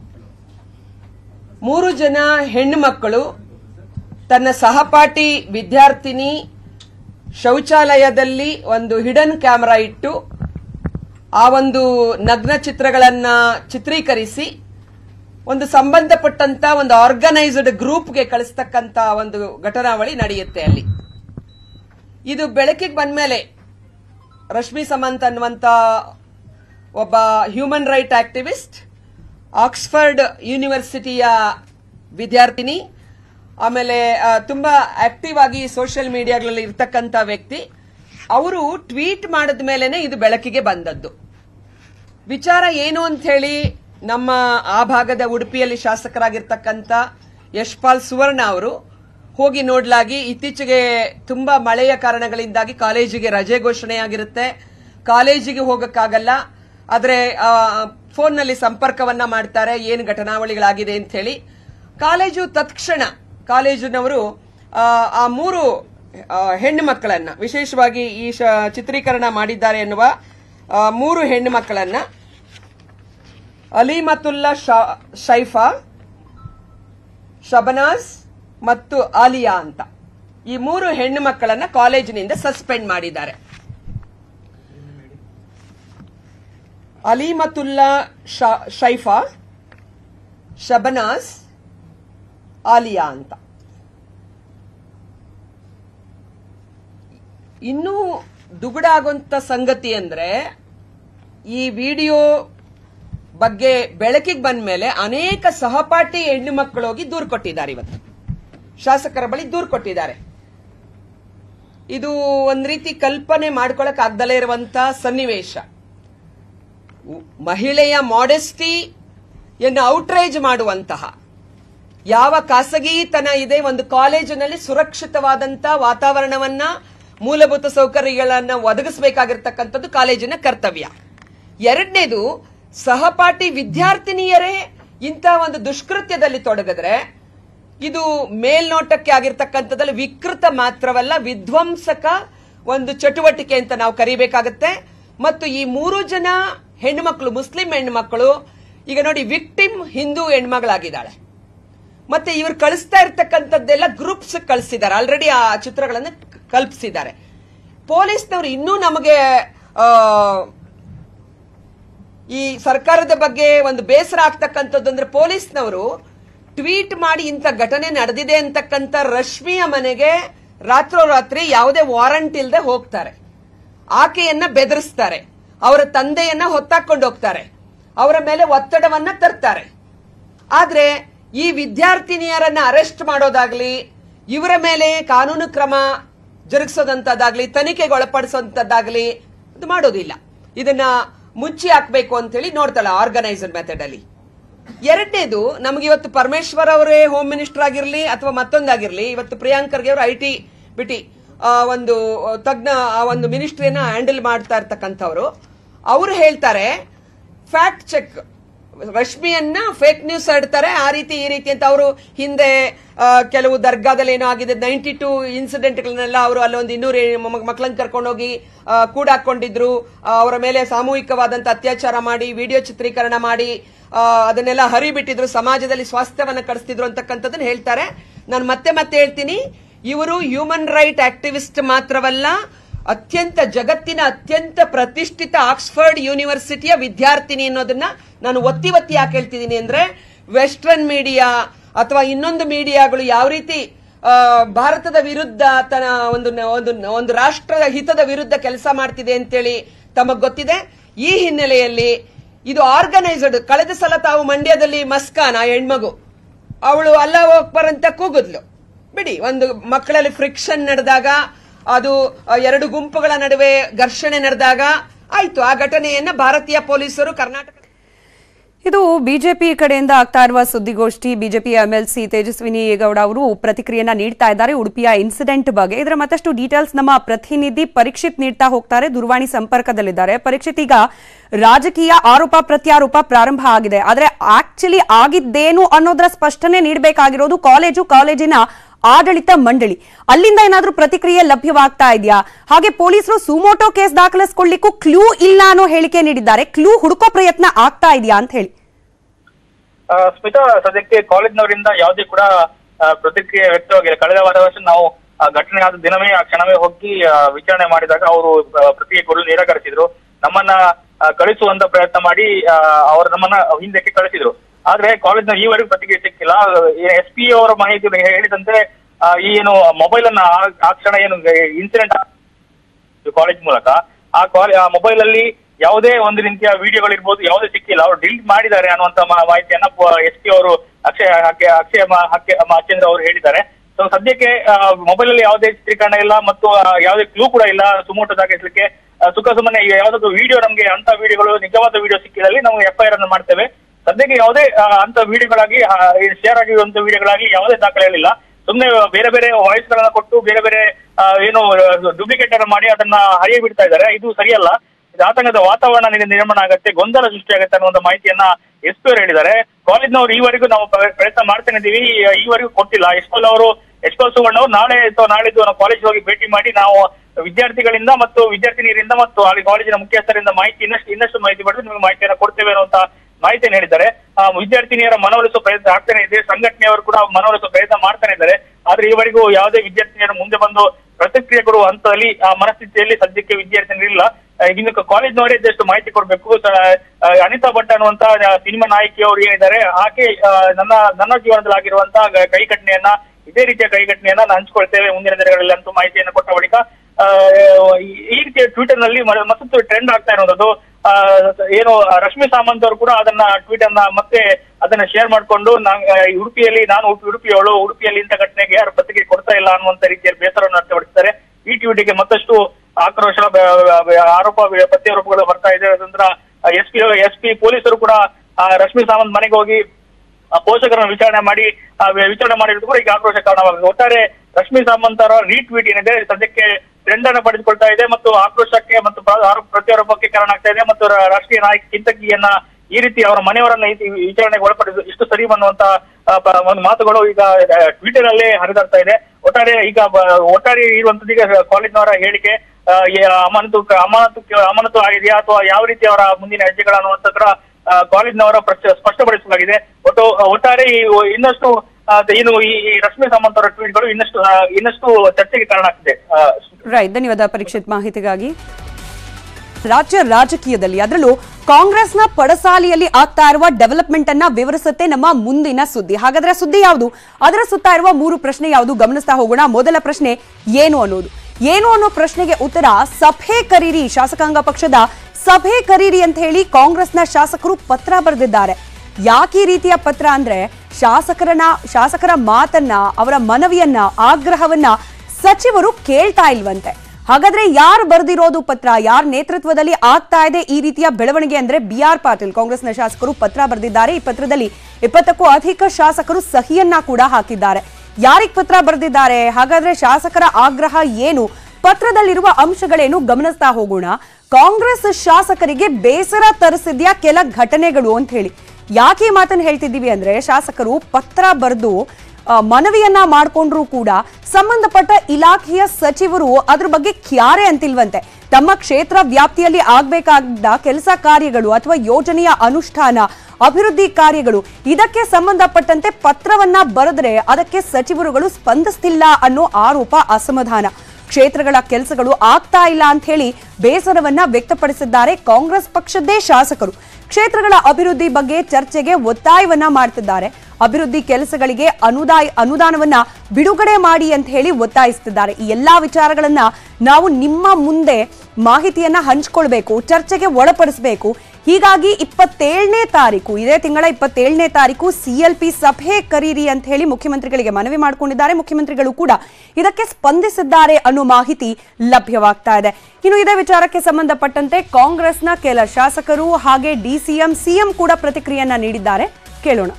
ಮೂರು ಜನ ಹೆಣ್ಣು ಮಕ್ಕಳು ತನ್ನ ಸಹಪಾಠಿ ವಿದ್ಯಾರ್ಥಿನಿ ಶೌಚಾಲಯದಲ್ಲಿ ಒಂದು ಹಿಡನ್ ಕ್ಯಾಮೆರಾ ಇಟ್ಟು ಆ ಒಂದು ನಗ್ನ ಚಿತ್ರಗಳನ್ನ ಚಿತ್ರೀಕರಿಸಿ ಒಂದು ಸಂಬಂಧಪಟ್ಟಂತ ಒಂದು ಆರ್ಗನೈಸ್ಡ್ ಗ್ರೂಪ್ಗೆ ಕಳಿಸ್ತಕ್ಕಂತ ಒಂದು ಘಟನಾವಳಿ ನಡೆಯುತ್ತೆ ಅಲ್ಲಿ ಇದು ಬೆಳಕಿಗೆ ಬಂದ್ಮೇಲೆ ರಶ್ಮಿ ಸಮಂತ್ ಅನ್ನುವಂತ ಒಬ್ಬ ಹ್ಯೂಮನ್ ರೈಟ್ ಆಕ್ಟಿವಿಸ್ಟ್ ಆಕ್ಸ್ಫರ್ಡ್ ಯೂನಿವರ್ಸಿಟಿಯ ವಿದ್ಯಾರ್ಥಿನಿ ಆಮೇಲೆ ಆ, ತುಂಬಾ ಆಕ್ಟಿವ್ ಆಗಿ ಸೋಷಿಯಲ್ ಮೀಡಿಯಾಗಳಲ್ಲಿ ಇರ್ತಕ್ಕಂಥ ವ್ಯಕ್ತಿ ಅವರು ಟ್ವೀಟ್ ಮಾಡಿದ ಮೇಲೆನೆ ಇದು ಬೆಳಕಿಗೆ ಬಂದದ್ದು ವಿಚಾರ ಏನು ಅಂತ ಹೇಳಿ ನಮ್ಮ ಆ ಭಾಗದ ಉಡುಪಿಯಲ್ಲಿ ಶಾಸಕರಾಗಿರ್ತಕ್ಕಂಥ ಯಶ್ಪಾಲ್ ಸುವರ್ಣ ಅವರು ಹೋಗಿ ನೋಡ್ಲಾಗಿ ಇತ್ತೀಚೆಗೆ ತುಂಬಾ ಮಳೆಯ ಕಾರಣಗಳಿಂದಾಗಿ ಕಾಲೇಜಿಗೆ ರಜೆ ಘೋಷಣೆಯಾಗಿರುತ್ತೆ ಕಾಲೇಜಿಗೆ ಹೋಗಕ್ಕಾಗಲ್ಲ ಆದ್ರೆ ಫೋನ್ನಲ್ಲಿ ಸಂಪರ್ಕವನ್ನ ಮಾಡ್ತಾರೆ ಏನು ಘಟನಾವಳಿಗಳಾಗಿದೆ ಅಂತ ಹೇಳಿ ಕಾಲೇಜು ತತ್ಕ್ಷಣ ಕಾಲೇಜಿನವರು ಆ, ಆ ಮೂರು ಆ, ಹೆಣ್ಣು ಮಕ್ಕಳನ್ನ ವಿಶೇಷವಾಗಿ ಈ ಶ- ಚಿತ್ರೀಕರಣ ಮಾಡಿದ್ದಾರೆ ಎನ್ನುವ ಆ, ಮೂರು ಹೆಣ್ಣು ಮಕ್ಕಳನ್ನ ಅಲಿಮತುಲ್ಲಾ ಶಾ- ಶೈಫಾ ಶಬನಾಜ್ ಮತ್ತು ಆಲಿಯಾ ಅಂತ ಈ ಮೂರು ಹೆಣ್ಣು ಮಕ್ಕಳನ್ನ ಕಾಲೇಜಿನಿಂದ ಸಸ್ಪೆಂಡ್ ಮಾಡಿದ್ದಾರೆ ಅಲಿಮತುಲ್ಲಾ ಶಾ- ಶೈಫಾ ಶಬನಾಸ್ ಆಲಿಯಾ ಅಂತ ಇನ್ನೂ ದುಗುಡ ಆಗುವಂತ ಸಂಗತಿ ಅಂದ್ರೆ ಈ ವಿಡಿಯೋ ಬಗ್ಗೆ ಬೆಳಕಿಗೆ ಬಂದ ಮೇಲೆ ಅನೇಕ ಸಹಪಾಠಿ ಹೆಣ್ಣು ಮಕ್ಕಳು ಹೋಗಿ ದೂರು ಕೊಟ್ಟಿದ್ದಾರೆ ಇವತ್ತು ಶಾಸಕರ ಬಳಿ ದೂರು ಕೊಟ್ಟಿದ್ದಾರೆ ಇದು ಒಂದ್ ರೀತಿ ಕಲ್ಪನೆ ಮಾಡ್ಕೊಳಕ್ ಆಗ್ದಲೇ ಇರುವಂತ ಸನ್ನಿವೇಶ ಉ- ಮಹಿಳೆಯ ಮಾಡೆಸ್ಟಿ ಯನ್ನು ಔಟ್ರೇಜ್ ಮಾಡುವಂತಹ ಯಾವ ಖಾಸಗಿತನ ಇದೆ ಒಂದು ಕಾಲೇಜಿನಲ್ಲಿ ಸುರಕ್ಷಿತವಾದಂತ ವಾತಾವರಣವನ್ನ ಮೂಲಭೂತ ಸೌಕರ್ಯಗಳನ್ನ ಒದಗಿಸಬೇಕಾಗಿರ್ತಕ್ಕಂಥದ್ದು ಕಾಲೇಜಿನ ಕರ್ತವ್ಯ ಎರಡನೇದು ಸಹಪಾಠಿ ವಿದ್ಯಾರ್ಥಿನಿಯರೇ ಇಂಥ ಒಂದು ದುಷ್ಕೃತ್ಯದಲ್ಲಿ ತೊಡಗಿದ್ರೆ ಇದು ಮೇಲ್ನೋಟಕ್ಕೆ ಆಗಿರ್ತಕ್ಕಂಥದ್ದಲ್ಲಿ ವಿಕೃತ ಮಾತ್ರವಲ್ಲ ವಿಧ್ವಂಸಕ ಒಂದು ಚಟುವಟಿಕೆ ಅಂತ ನಾವು ಕರಿಬೇಕಾಗತ್ತೆ ಮತ್ತು ಈ ಮೂರು ಜನ ಹೆಣ್ಮಕ್ಳು ಮುಸ್ಲಿಂ ಹೆಣ್ಮಕ್ಳು ಈಗ ನೋಡಿ ವಿಕ್ಟಿಮ್ ಹಿಂದೂ ಹೆಣ್ಮಗಳಾಗಿದ್ದಾಳೆ ಮತ್ತೆ ಇವ್ರು ಕಳಿಸ್ತಾ ಇರ್ತಕ್ಕಂಥದ್ದೆಲ್ಲ ಗ್ರೂಪ್ಸ್ ಕಳಿಸಿದ್ದಾರೆ ಆಲ್ರೆಡಿ ಆ ಚಿತ್ರಗಳನ್ನು ಕಲ್ಪಿಸಿದ್ದಾರೆ ಪೊಲೀಸ್ನವರು ಇನ್ನೂ ನಮಗೆ ಆ, ಈ ಸರ್ಕಾರದ ಬಗ್ಗೆ ಒಂದು ಬೇಸರ ಆಗ್ತಕ್ಕಂಥದ್ದು ಅಂದ್ರೆ ಪೊಲೀಸ್ನವರು ಟ್ವೀಟ್ ಮಾಡಿ ಇಂಥ ಘಟನೆ ನಡೆದಿದೆ ಅಂತಕ್ಕಂಥ ರಶ್ಮಿಯ ಮನೆಗೆ ರಾತ್ರೋರಾತ್ರಿ ಯಾವುದೇ ವಾರಂಟ್ ಇಲ್ಲದೆ ಹೋಗ್ತಾರೆ ಆಕೆಯನ್ನ ಬೆದರಿಸ್ತಾರೆ ಅವರ ತಂದೆಯನ್ನ ಹೊತ್ತಾಕೊಂಡು ಹೋಗ್ತಾರೆ ಅವರ ಮೇಲೆ ಒತ್ತಡವನ್ನ ತರ್ತಾರೆ ಆದ್ರೆ ಈ ವಿದ್ಯಾರ್ಥಿನಿಯರನ್ನ ಅರೆಸ್ಟ್ ಮಾಡೋದಾಗ್ಲಿ ಇವರ ಮೇಲೆ ಕಾನೂನು ಕ್ರಮ ಜರುಗಿಸೋದಂತದಾಗ್ಲಿ ತನಿಖೆಗೆ ಒಳಪಡಿಸೋಂಥದ್ದಾಗ್ಲಿ ಇದು ಮಾಡೋದಿಲ್ಲ ಇದನ್ನ ಮುಚ್ಚಿ ಹಾಕ್ಬೇಕು ಅಂತೇಳಿ ನೋಡ್ತಾಳೆ ಆರ್ಗನೈಸರ್ ಮೆಥಡ್ ಅಲ್ಲಿ ಎರಡನೇದು ನಮ್ಗೆ ಇವತ್ತು ಪರಮೇಶ್ವರ್ ಅವರೇ ಹೋಮ್ ಮಿನಿಸ್ಟರ್ ಆಗಿರ್ಲಿ ಅಥವಾ ಮತ್ತೊಂದಾಗಿರ್ಲಿ ಇವತ್ತು ಪ್ರಿಯಾಂಕ್ ಖರ್ಗೆ ಅವರು ಐ ಟಿ ಬಿಟಿ ಆ, ಒಂದು ತಜ್ಞ ಆ ಒಂದು ಮಿನಿಸ್ಟ್ರಿಯನ್ನ ಹ್ಯಾಂಡಲ್ ಮಾಡ್ತಾ ಇರ್ತಕ್ಕಂಥವ್ರು ಅವರು ಹೇಳ್ತಾರೆ ಫ್ಯಾಕ್ಟ್ ಚೆಕ್ ರಶ್ಮಿಯನ್ನ ಫೇಕ್ ನ್ಯೂಸ್ ಹರಡ್ತಾರೆ ಆ ರೀತಿ ಈ ರೀತಿ ಅಂತ ಅವರು ಹಿಂದೆ ಆ, ಕೆಲವು ದರ್ಗಾದಲ್ಲಿ ಏನೋ ಆಗಿದೆ ನೈಂಟಿ ಟೂ ಇನ್ಸಿಡೆಂಟ್ಗಳನ್ನೆಲ್ಲ ಅವರು ಅಲ್ಲೊಂದು ಇನ್ನೂರು ಮಕ್ಕಳನ್ನ ಕರ್ಕೊಂಡೋಗಿ ಆ, ಕೂಡಾಕೊಂಡಿದ್ರು ಆ, ಅವರ ಮೇಲೆ ಸಾಮೂಹಿಕವಾದಂತ ಅತ್ಯಾಚಾರ ಮಾಡಿ ವಿಡಿಯೋ ಚಿತ್ರೀಕರಣ ಮಾಡಿ ಆ, ಅದನ್ನೆಲ್ಲ ಹರಿಬಿಟ್ಟಿದ್ರು ಸಮಾಜದಲ್ಲಿ ಸ್ವಾಸ್ಥ್ಯವನ್ನ ಕಡಿಸ್ತಿದ್ರು ಅಂತಕ್ಕಂಥದ್ದನ್ನ ಹೇಳ್ತಾರೆ ನಾನು ಮತ್ತೆ ಮತ್ತೆ ಹೇಳ್ತೀನಿ ಇವರು ಹ್ಯೂಮನ್ ರೈಟ್ ಆಕ್ಟಿವಿಸ್ಟ್ ಮಾತ್ರವಲ್ಲ ಅತ್ಯಂತ ಜಗತ್ತಿನ ಅತ್ಯಂತ ಪ್ರತಿಷ್ಠಿತ ಆಕ್ಸ್ಫರ್ಡ್ ಯೂನಿವರ್ಸಿಟಿಯ ವಿದ್ಯಾರ್ಥಿನಿ ಅನ್ನೋದನ್ನ ನಾನು ಒತ್ತಿ ಒತ್ತಿ ಯಾಕೆ ಹೇಳ್ತಿದ್ದೀನಿ ಅಂದ್ರೆ ವೆಸ್ಟರ್ನ್ ಮೀಡಿಯಾ ಅಥವಾ ಇನ್ನೊಂದು ಮೀಡಿಯಾಗಳು ಯಾವ ರೀತಿ ಆ, ಭಾರತದ ವಿರುದ್ಧ ತನ್ನ ಒಂದು ಒಂದು ಒಂದು ರಾಷ್ಟ್ರದ ಹಿತದ ವಿರುದ್ಧ ಕೆಲಸ ಮಾಡ್ತಿದೆ ಅಂತೇಳಿ ತಮಗ್ ಗೊತ್ತಿದೆ ಈ ಹಿನ್ನೆಲೆಯಲ್ಲಿ ಇದು ಆರ್ಗನೈಸ್ಡ್ ಕಳೆದ ಸಲ ತಾವು ಮಂಡ್ಯದಲ್ಲಿ ಮಸ್ಕಾನ್ ಆ ಹೆಣ್ಮಗು ಅವಳು ಅಲ್ಲ ಅಕ್ಬರ್ ಅಂತ ಕೂಗಿದ್ಲು ಬಿಡಿ ಒಂದು ಮಕ್ಕಳಲ್ಲಿ ಫ್ರಿಕ್ಷನ್ ನಡೆದಾಗ ಅದು ಆ, ಎರಡು ಗುಂಪುಗಳ ನಡುವೆ ಘರ್ಷಣೆ ನಡೆದಾಗ ಆಯ್ತು ಆ ಘಟನೆಯನ್ನ ಭಾರತೀಯ ಪೊಲೀಸರು ಕರ್ನಾಟಕ ಇದು ಬಿಜೆಪಿ ಕಡೆಯಿಂದ ಆಗ್ತಾ ಇರುವ ಸುದ್ದಿಗೋಷ್ಠಿ ಬಿಜೆಪಿ ಎಂಎಲ್ಸಿ ತೇಜಸ್ವಿನಿ ಗೌಡ ಅವರು ಪ್ರತಿಕ್ರಿಯೆಯನ್ನ ನೀಡ್ತಾ ಇದ್ದಾರೆ ಉಡುಪಿಯ ಇನ್ಸಿಡೆಂಟ್ ಬಗ್ಗೆ ಇದರ ಮತ್ತಷ್ಟು ಡೀಟೇಲ್ಸ್ ನಮ್ಮ ಪ್ರತಿನಿಧಿ ಪರೀಕ್ಷಿತ್ ನೀಡ್ತಾ ಹೋಗ್ತಾರೆ ದೂರವಾಣಿ ಸಂಪರ್ಕದಲ್ಲಿದ್ದಾರೆ ಪರೀಕ್ಷಿತ್ ಈಗ ರಾಜಕೀಯ ಆರೋಪ ಪ್ರತ್ಯಾರೋಪ ಪ್ರಾರಂಭ ಆಗಿದೆ ಆದ್ರೆ ಆಕ್ಚುಲಿ ಆಗಿದ್ದೇನು ಅನ್ನೋದರ ಸ್ಪಷ್ಟನೆ ನೀಡಬೇಕಾಗಿರೋದು ಕಾಲೇಜು ಕಾಲೇಜಿನ ಆಡಳಿತ ಮಂಡಳಿ ಅಲ್ಲಿಂದ ಏನಾದ್ರೂ ಪ್ರತಿಕ್ರಿಯೆ ಲಭ್ಯವಾಗ್ತಾ ಇದೆಯಾ ಹಾಗೆ ಪೊಲೀಸರು ಸುಮೋಟೋ ಕೇಸ್ ದಾಖಲಿಸಿಕೊಳ್ಳಿಕ್ಕೂ ಕ್ಲೂ ಇಲ್ಲ ಅನ್ನೋ ಹೇಳಿಕೆ ನೀಡಿದ್ದಾರೆ ಕ್ಲೂ ಹುಡುಕೋ ಪ್ರಯತ್ನ ಆಗ್ತಾ ಇದೆಯಾ ಅಂತ ಹೇಳಿ ಆ, ಸ್ಮಿತಾ ಸದ್ಯಕ್ಕೆ ಕಾಲೇಜ್ನವರಿಂದ ಯಾವುದೇ ಕೂಡ ಆ, ಪ್ರತಿಕ್ರಿಯೆ ವ್ಯಕ್ತವಾಗಿಲ್ಲ ಕಳೆದ ವಾರ ವರ್ಷ ನಾವು ಆ, ಘಟನೆ ಆದ ದಿನವೇ ಆ ಕ್ಷಣವೇ ಹೋಗಿ ಆ, ವಿಚಾರಣೆ ಮಾಡಿದಾಗ ಅವರು ಪ್ರತಿಕ್ರಿಯೆ ಕೊಡಲು ನಿರಾಕರಿಸಿದ್ರು ನಮ್ಮನ್ನ ಆ, ಕಳಿಸುವಂತ ಪ್ರಯತ್ನ ಮಾಡಿ ಆ, ಅವರು ನಮ್ಮನ್ನ ಹಿಂದಕ್ಕೆ ಕಳಿಸಿದ್ರು ಆದ್ರೆ ಕಾಲೇಜ್ನ ಈವರೆಗೂ ಪ್ರತಿಕ್ರಿಯೆ ಸಿಕ್ಕಿಲ್ಲ ಎಸ್ ಪಿ ಅವರ ಮಾಹಿತಿ ಹೇಳಿದಂತೆ ಆ, ಈ ಏನು ಮೊಬೈಲ್ ಅನ್ನ ಆ- ಆ ಕ್ಷಣ ಏನು ಇನ್ಸಿಡೆಂಟ್ ಕಾಲೇಜ್ ಮೂಲಕ ಆ ಕಾಲೇ ಆ ಮೊಬೈಲ್ ಅಲ್ಲಿ ಯಾವುದೇ ಒಂದು ರೀತಿಯ ವಿಡಿಯೋಗಳಿರ್ಬೋದು ಯಾವುದೇ ಸಿಕ್ಕಿಲ್ಲ ಅವರು ಡಿಲೀಟ್ ಮಾಡಿದ್ದಾರೆ ಅನ್ನುವಂತ ಮಾ- ಮಾಹಿತಿಯನ್ನ ಎಸ್ ಪಿ ಅವರು ಅಕ್ಷಯ ಹಕ್ಕೆ- ಅಕ್ಷಯ ಮ- ಹಕ್ಕೆ ಮಹಚಂದ್ರ ಅವರು ಹೇಳಿದ್ದಾರೆ ಸೊ ಸದ್ಯಕ್ಕೆ ಮೊಬೈಲ್ ಅಲ್ಲಿ ಯಾವುದೇ ಚಿತ್ರೀಕರಣ ಇಲ್ಲ ಮತ್ತು ಆ, ಯಾವುದೇ ಕ್ಲೂ ಕೂಡ ಇಲ್ಲ ಸುಮೋಟೋ ದಾಖಲಿಸಲಿಕ್ಕೆ ಆ, ಸುಖ ಸುಮ್ಮನೆ ಈಗ ಯಾವ್ದಾದ್ರು ವಿಡಿಯೋ ನಮ್ಗೆ ಅಂತ ವಿಡಿಯೋಗಳು ನಿಜವಾದ ವಿಡಿಯೋ ಸಿಕ್ಕಿದಲ್ಲಿ ನಾವು ಎಫ್ ಐ ಆರ್ ಅನ್ನು ಮಾಡ್ತೇವೆ ಸದ್ಯಕ್ಕೆ ಯಾವುದೇ ಆ, ಅಂತ ವಿಡಿಯೋಗಳಾಗಿ ಶೇರ್ ಆಗಿರುವಂತ ವಿಡಿಯೋಗಳಾಗಿ ಯಾವುದೇ ದಾಖಲೆಗಳಿಲ್ಲ ಸುಮ್ಮನೆ ಬೇರೆ ಬೇರೆ ವಾಯ್ಸ್ ಗಳನ್ನ ಕೊಟ್ಟು ಬೇರೆ ಬೇರೆ ಆ, ಏನು ಡೂಪ್ಲಿಕೇಟ್ ಅನ್ನ ಮಾಡಿ ಅದನ್ನ ಹರಿಯ ಬಿಡ್ತಾ ಇದ್ದಾರೆ ಇದು ಸರಿಯಲ್ಲ ಇದು ಆತಂಕದ ವಾತಾವರಣ ನಿಮಗೆ ನಿರ್ಮಾಣ ಆಗುತ್ತೆ ಗೊಂದಲ ಸೃಷ್ಟಿಯಾಗುತ್ತೆ ಅನ್ನುವಂತ ಮಾಹಿತಿಯನ್ನ ಎಸ್ ಪಿ ಅವರು ಹೇಳಿದ್ದಾರೆ ಕಾಲೇಜ್ನವರು ಈವರೆಗೂ ನಾವು ಪ್ರ- ಪ್ರಯತ್ನ ಮಾಡ್ತಾನೆ ಇದೀವಿ ಈವರೆಗೂ ಕೊಟ್ಟಿಲ್ಲ ಎಸ್ಪಲ್ ಅವರು ಎಸ್ಪಲ್ ಸುವರ್ಣ ಅವರು ನಾಳೆ ಅಥವಾ ನಾಳಿದ್ದು ನಾವು ಕಾಲೇಜ್ ಹೋಗಿ ಭೇಟಿ ಮಾಡಿ ನಾವು ವಿದ್ಯಾರ್ಥಿಗಳಿಂದ ಮತ್ತು ವಿದ್ಯಾರ್ಥಿನಿಯರಿಂದ ಮತ್ತು ಅಲ್ಲಿ ಕಾಲೇಜಿನ ಮುಖ್ಯಸ್ಥರಿಂದ ಮಾಹಿತಿ ಇನ್ನಷ್ಟು ಇನ್ನಷ್ಟು ಮಾಹಿತಿ ಪಡೆದು ನಿಮಗೆ ಮಾಹಿತಿಯನ್ನು ಕೊಡ್ತೇವೆ ಅನ್ನುವಂತ ಮಾಹಿತಿಯನ್ನು ಹೇಳಿದ್ದಾರೆ ಆ, ವಿದ್ಯಾರ್ಥಿನಿಯರ ಮನವೊಲಿಸುವ ಪ್ರಯತ್ನ ಆಗ್ತಾನೆ ಇದೆ ಸಂಘಟನೆಯವರು ಕೂಡ ಮನವೊಲಿಸುವ ಪ್ರಯತ್ನ ಮಾಡ್ತಾನೆ ಇದ್ದಾರೆ ಆದ್ರೆ ಈವರೆಗೂ ಯಾವುದೇ ವಿದ್ಯಾರ್ಥಿನಿಯರು ಮುಂದೆ ಬಂದು ಪ್ರತಿಕ್ರಿಯೆ ಕೊಡುವ ಹಂತದಲ್ಲಿ ಆ ಮನಸ್ಥಿತಿಯಲ್ಲಿ ಸದ್ಯಕ್ಕೆ ವಿದ್ಯಾರ್ಥಿನಿಯರಿಲ್ಲ ಆ, ಇನ್ನು ಕಾಲೇಜ್ನವರೇ ಜಸ್ಟ್ ಮಾಹಿತಿ ಕೊಡಬೇಕು ಅನಿತಾ ಭಟ್ ಅನ್ನುವಂತ ಸಿನಿಮಾ ನಾಯಕಿಯವರು ಏನಿದ್ದಾರೆ ಆಕೆ ಆ, ನನ್ನ ನನ್ನ ಜೀವನದಲ್ಲಿ ಆಗಿರುವಂತಹ ಗ- ಕೈಘಟನೆಯನ್ನ ಇದೇ ರೀತಿಯ ಕೈಘಟನೆಯನ್ನ ನಾನು ಹಂಚ್ಕೊಳ್ತೇವೆ ಮುಂದಿನ ದಿನಗಳಲ್ಲಿ ಅಂತೂ ಮಾಹಿತಿಯನ್ನು ಕೊಟ್ಟ ಬಳಿಕ ಆ, ಈ- ಈ ರೀತಿಯ ಟ್ವಿಟರ್ ನಲ್ಲಿ ಮ- ಮತ್ತೊಂದು ಟ್ರೆಂಡ್ ಆಗ್ತಾ ಇರೋದು ಆ, ಏನು ರಶ್ಮಿ ಸಾಮಂತ್ ಅವರು ಕೂಡ ಅದನ್ನ ಟ್ವೀಟ್ ಅನ್ನ ಮತ್ತೆ ಅದನ್ನ ಶೇರ್ ಮಾಡ್ಕೊಂಡು ನಾ- ಆ, ಈ ಉಡುಪಿಯಲ್ಲಿ ನಾನು ಉಡುಪಿ- ಉಡುಪಿಯವಳು ಉಡುಪಿಯಲ್ಲಿ ಇಂಥ ಘಟನೆಗೆ ಯಾರು ಪ್ರತಿಕ್ರಿಯೆ ಕೊಡ್ತಾ ಇಲ್ಲ ಅನ್ನುವಂತ ರೀತಿಯಲ್ಲಿ ಬೇಸರವನ್ನು ವ್ಯಕ್ತಪಡಿಸಿದ್ದಾರೆ ಈ ಟ್ವೀಟಿಗೆ ಮತ್ತಷ್ಟು ಆಕ್ರೋಶ ಬ- ಬ- ಆರೋಪ ಪ್ರತ್ಯಾರೋಪಗಳು ಬರ್ತಾ ಇದೆ ಅದಂದ್ರ ಎಸ್ ಪಿ ಎಸ್ ಪಿ ಪೊಲೀಸರು ಕೂಡ ಆ, ರಶ್ಮಿ ಸಾಮಂತ್ ಮನೆಗೆ ಹೋಗಿ ಆ ಪೋಷಕರನ್ನು ವಿಚಾರಣೆ ಮಾಡಿ ಆ ವಿ- ವಿಚಾರಣೆ ಮಾಡಿರೋದು ಕೂಡ ಈಗ ಆಕ್ರೋಶ ಕಾರಣವಾಗಿದೆ ಒಟ್ಟಾರೆ ರಶ್ಮಿ ಸಾಮಂತ್ ಅವರ ರೀಟ್ವೀಟ್ ಏನಿದೆ ಸದ್ಯಕ್ಕೆ ಟ್ರೆಂಡ್ ಅನ್ನು ಪಡೆದುಕೊಳ್ತಾ ಇದೆ ಮತ್ತು ಆಕ್ರೋಶಕ್ಕೆ ಮತ್ತು ಪ್ರ- ಆರೋಪ ಪ್ರತ್ಯಾರೋಪಕ್ಕೆ ಕಾರಣ ಆಗ್ತಾ ಇದೆ ಮತ್ತು ರ- ರಾಷ್ಟ್ರೀಯ ನಾಯಕ ಚಿಂತಕಿಯನ್ನ ಈ ರೀತಿ ಅವರ ಮನೆಯವರನ್ನ ಈ ರೀತಿ ವಿಚಾರಣೆಗೆ ಒಳಪಡಿಸಿ ಇಷ್ಟು ಸರಿ ಅನ್ನುವಂತ ಆ, ಪ- ಒಂದು ಮಾತುಗಳು ಈಗ ಟ್ವಿಟರ್ ಅಲ್ಲೇ ಹರಿದಾಡ್ತಾ ಇದೆ ಒಟ್ಟಾರೆ ಈಗ ಬ- ಒಟ್ಟಾರೆ ಇರುವಂತದ್ದು ಈಗ ಕಾಲೇಜ್ನವರ ಹೇಳಿಕೆ ಆ, ಈ ಅಮಾನತು ಅಮಾನತು ಅಮಾನತು ಆಗಿದೆಯಾ ಅಥವಾ ಯಾವ ರೀತಿ ಅವರ ಮುಂದಿನ ಹೆಜ್ಜೆಗಳು ಅನ್ನುವಂಥ ಕೂಡ ಆ, ಕಾಲೇಜ್ನವರ ಪ್ರಶ್ನೆ ಸ್ಪಷ್ಟಪಡಿಸಲಾಗಿದೆ ಒಟ್ಟು ಒಟ್ಟಾರೆ ಈ ಇನ್ನಷ್ಟು ಆ, ಏನು ಈ ಈ ರಶ್ಮಿ ಸಾಮಂತ್ ಅವರ ಟ್ವೀಟ್ಗಳು ಇನ್ನಷ್ಟು ಆ, ಇನ್ನಷ್ಟು ಚರ್ಚೆಗೆ ಕಾರಣ ಆಗ್ತಿದೆ ಆ, ರೈಟ್ ಧನ್ಯವಾದ ಪರೀಕ್ಷಿತ್ ಮಾಹಿತಿಗಾಗಿ ರಾಜ್ಯ ರಾಜಕೀಯದಲ್ಲಿ ಅದರಲ್ಲೂ ಕಾಂಗ್ರೆಸ್ನ ಪಡಸಾಲಿಯಲ್ಲಿ ಆಗ್ತಾ ಇರುವ ಡೆವಲಪ್ಮೆಂಟ್ ಅನ್ನ ವಿವರಿಸುತ್ತೆ ನಮ್ಮ ಮುಂದಿನ ಸುದ್ದಿ ಹಾಗಾದ್ರೆ ಸುದ್ದಿ ಯಾವುದು ಅದರ ಸುತ್ತ ಇರುವ ಮೂರು ಪ್ರಶ್ನೆ ಯಾವುದು ಗಮನಿಸ್ತಾ ಹೋಗೋಣ ಮೊದಲ ಪ್ರಶ್ನೆ ಏನು ಅನ್ನೋದು ಏನು ಅನ್ನೋ ಪ್ರಶ್ನೆಗೆ ಉತ್ತರ ಸಭೆ ಕರೀರಿ ಶಾಸಕಾಂಗ ಪಕ್ಷದ ಸಭೆ ಕರೀರಿ ಅಂತ ಹೇಳಿ ಕಾಂಗ್ರೆಸ್ನ ಶಾಸಕರು ಪತ್ರ ಬರೆದಿದ್ದಾರೆ ಯಾಕೆ ಈ ರೀತಿಯ ಪತ್ರ ಅಂದ್ರೆ ಶಾಸಕರನ್ನ ಶಾಸಕರ ಮಾತನ್ನ ಅವರ ಮನವಿಯನ್ನ ಆಗ್ರಹವನ್ನ ಸಚಿವರು ಕೇಳ್ತಾ ಇಲ್ವಂತೆ ಹಾಗಾದ್ರೆ ಯಾರು ಬರೆದಿರೋದು ಪತ್ರ ಯಾರ ನೇತೃತ್ವದಲ್ಲಿ ಆಗ್ತಾ ಇದೆ ಈ ರೀತಿಯ ಬೆಳವಣಿಗೆ ಅಂದ್ರೆ ಬಿ ಆರ್ ಪಾಟೀಲ್ ಕಾಂಗ್ರೆಸ್ನ ಶಾಸಕರು ಪತ್ರ ಬರೆದಿದ್ದಾರೆ ಈ ಪತ್ರದಲ್ಲಿ ಇಪ್ಪತ್ತಕ್ಕೂ ಅಧಿಕ ಶಾಸಕರು ಸಹಿಯನ್ನ ಕೂಡ ಹಾಕಿದ್ದಾರೆ ಯಾರಿಗ್ ಪತ್ರ ಬರೆದಿದ್ದಾರೆ ಹಾಗಾದ್ರೆ ಶಾಸಕರ ಆಗ್ರಹ ಏನು ಪತ್ರದಲ್ಲಿರುವ ಅಂಶಗಳೇನು ಗಮನಿಸ್ತಾ ಹೋಗೋಣ ಕಾಂಗ್ರೆಸ್ ಶಾಸಕರಿಗೆ ಬೇಸರ ತರಿಸಿದ್ಯಾ ಕೆಲ ಘಟನೆಗಳು ಅಂತ ಹೇಳಿ ಯಾಕೆ ಈ ಮಾತನ್ನ ಹೇಳ್ತಿದ್ದೀವಿ ಅಂದ್ರೆ ಶಾಸಕರು ಪತ್ರ ಬರೆದು ಆ, ಮನವಿಯನ್ನ ಮಾಡ್ಕೊಂಡ್ರು ಕೂಡ ಸಂಬಂಧಪಟ್ಟ ಇಲಾಖೆಯ ಸಚಿವರು ಅದ್ರ ಬಗ್ಗೆ ಕ್ಯಾರೆ ಅಂತಿಲ್ವಂತೆ ತಮ್ಮ ಕ್ಷೇತ್ರ ವ್ಯಾಪ್ತಿಯಲ್ಲಿ ಆಗ್ಬೇಕಾದ ಕೆಲಸ ಕಾರ್ಯಗಳು ಅಥವಾ ಯೋಜನೆಯ ಅನುಷ್ಠಾನ ಅಭಿವೃದ್ಧಿ ಕಾರ್ಯಗಳು ಇದಕ್ಕೆ ಸಂಬಂಧಪಟ್ಟಂತೆ ಪತ್ರವನ್ನ ಬರೆದ್ರೆ ಅದಕ್ಕೆ ಸಚಿವರುಗಳು ಸ್ಪಂದಿಸ್ತಿಲ್ಲ ಅನ್ನೋ ಆರೋಪ ಅಸಮಾಧಾನ ಕ್ಷೇತ್ರಗಳ ಕೆಲಸಗಳು ಆಗ್ತಾ ಇಲ್ಲ ಅಂತ ಹೇಳಿ ಬೇಸರವನ್ನ ವ್ಯಕ್ತಪಡಿಸಿದ್ದಾರೆ ಕಾಂಗ್ರೆಸ್ ಪಕ್ಷದ್ದೇ ಶಾಸಕರು ಕ್ಷೇತ್ರಗಳ ಅಭಿವೃದ್ಧಿ ಬಗ್ಗೆ ಚರ್ಚೆಗೆ ಒತ್ತಾಯವನ್ನ ಮಾಡ್ತಿದ್ದಾರೆ ಅಭಿವೃದ್ಧಿ ಕೆಲಸಗಳಿಗೆ ಅನುದಾಯ ಅನುದಾನವನ್ನ ಬಿಡುಗಡೆ ಮಾಡಿ ಅಂತ ಹೇಳಿ ಒತ್ತಾಯಿಸ್ತಿದ್ದಾರೆ ಈ ಎಲ್ಲಾ ವಿಚಾರಗಳನ್ನ ನಾವು ನಿಮ್ಮ ಮುಂದೆ ಮಾಹಿತಿಯನ್ನ ಹಂಚ್ಕೊಳ್ಬೇಕು ಚರ್ಚೆಗೆ ಒಳಪಡಿಸಬೇಕು ಹೀಗಾಗಿ ಇಪ್ಪತ್ತೇಳನೇ ತಾರೀಕು ಇದೇ ತಿಂಗಳ ಇಪ್ಪತ್ತೇಳನೇ ತಾರೀಕು ಸಿಎಲ್ಪಿ ಸಭೆ ಕರೀರಿ ಅಂತ ಹೇಳಿ ಮುಖ್ಯಮಂತ್ರಿಗಳಿಗೆ ಮನವಿ ಮಾಡಿಕೊಂಡಿದ್ದಾರೆ ಮುಖ್ಯಮಂತ್ರಿಗಳು ಕೂಡ ಇದಕ್ಕೆ ಸ್ಪಂದಿಸಿದ್ದಾರೆ ಅನ್ನೋ ಮಾಹಿತಿ ಲಭ್ಯವಾಗ್ತಾ ಇದೆ ಇನ್ನು ಇದೇ ವಿಚಾರಕ್ಕೆ ಸಂಬಂಧಪಟ್ಟಂತೆ ಕಾಂಗ್ರೆಸ್ನ ಕೆಲ ಶಾಸಕರು ಹಾಗೆ ಡಿಸಿಎಂ ಸಿಎಂ ಕೂಡ ಪ್ರತಿಕ್ರಿಯೆಯನ್ನ ನೀಡಿದ್ದಾರೆ ಕೇಳೋಣ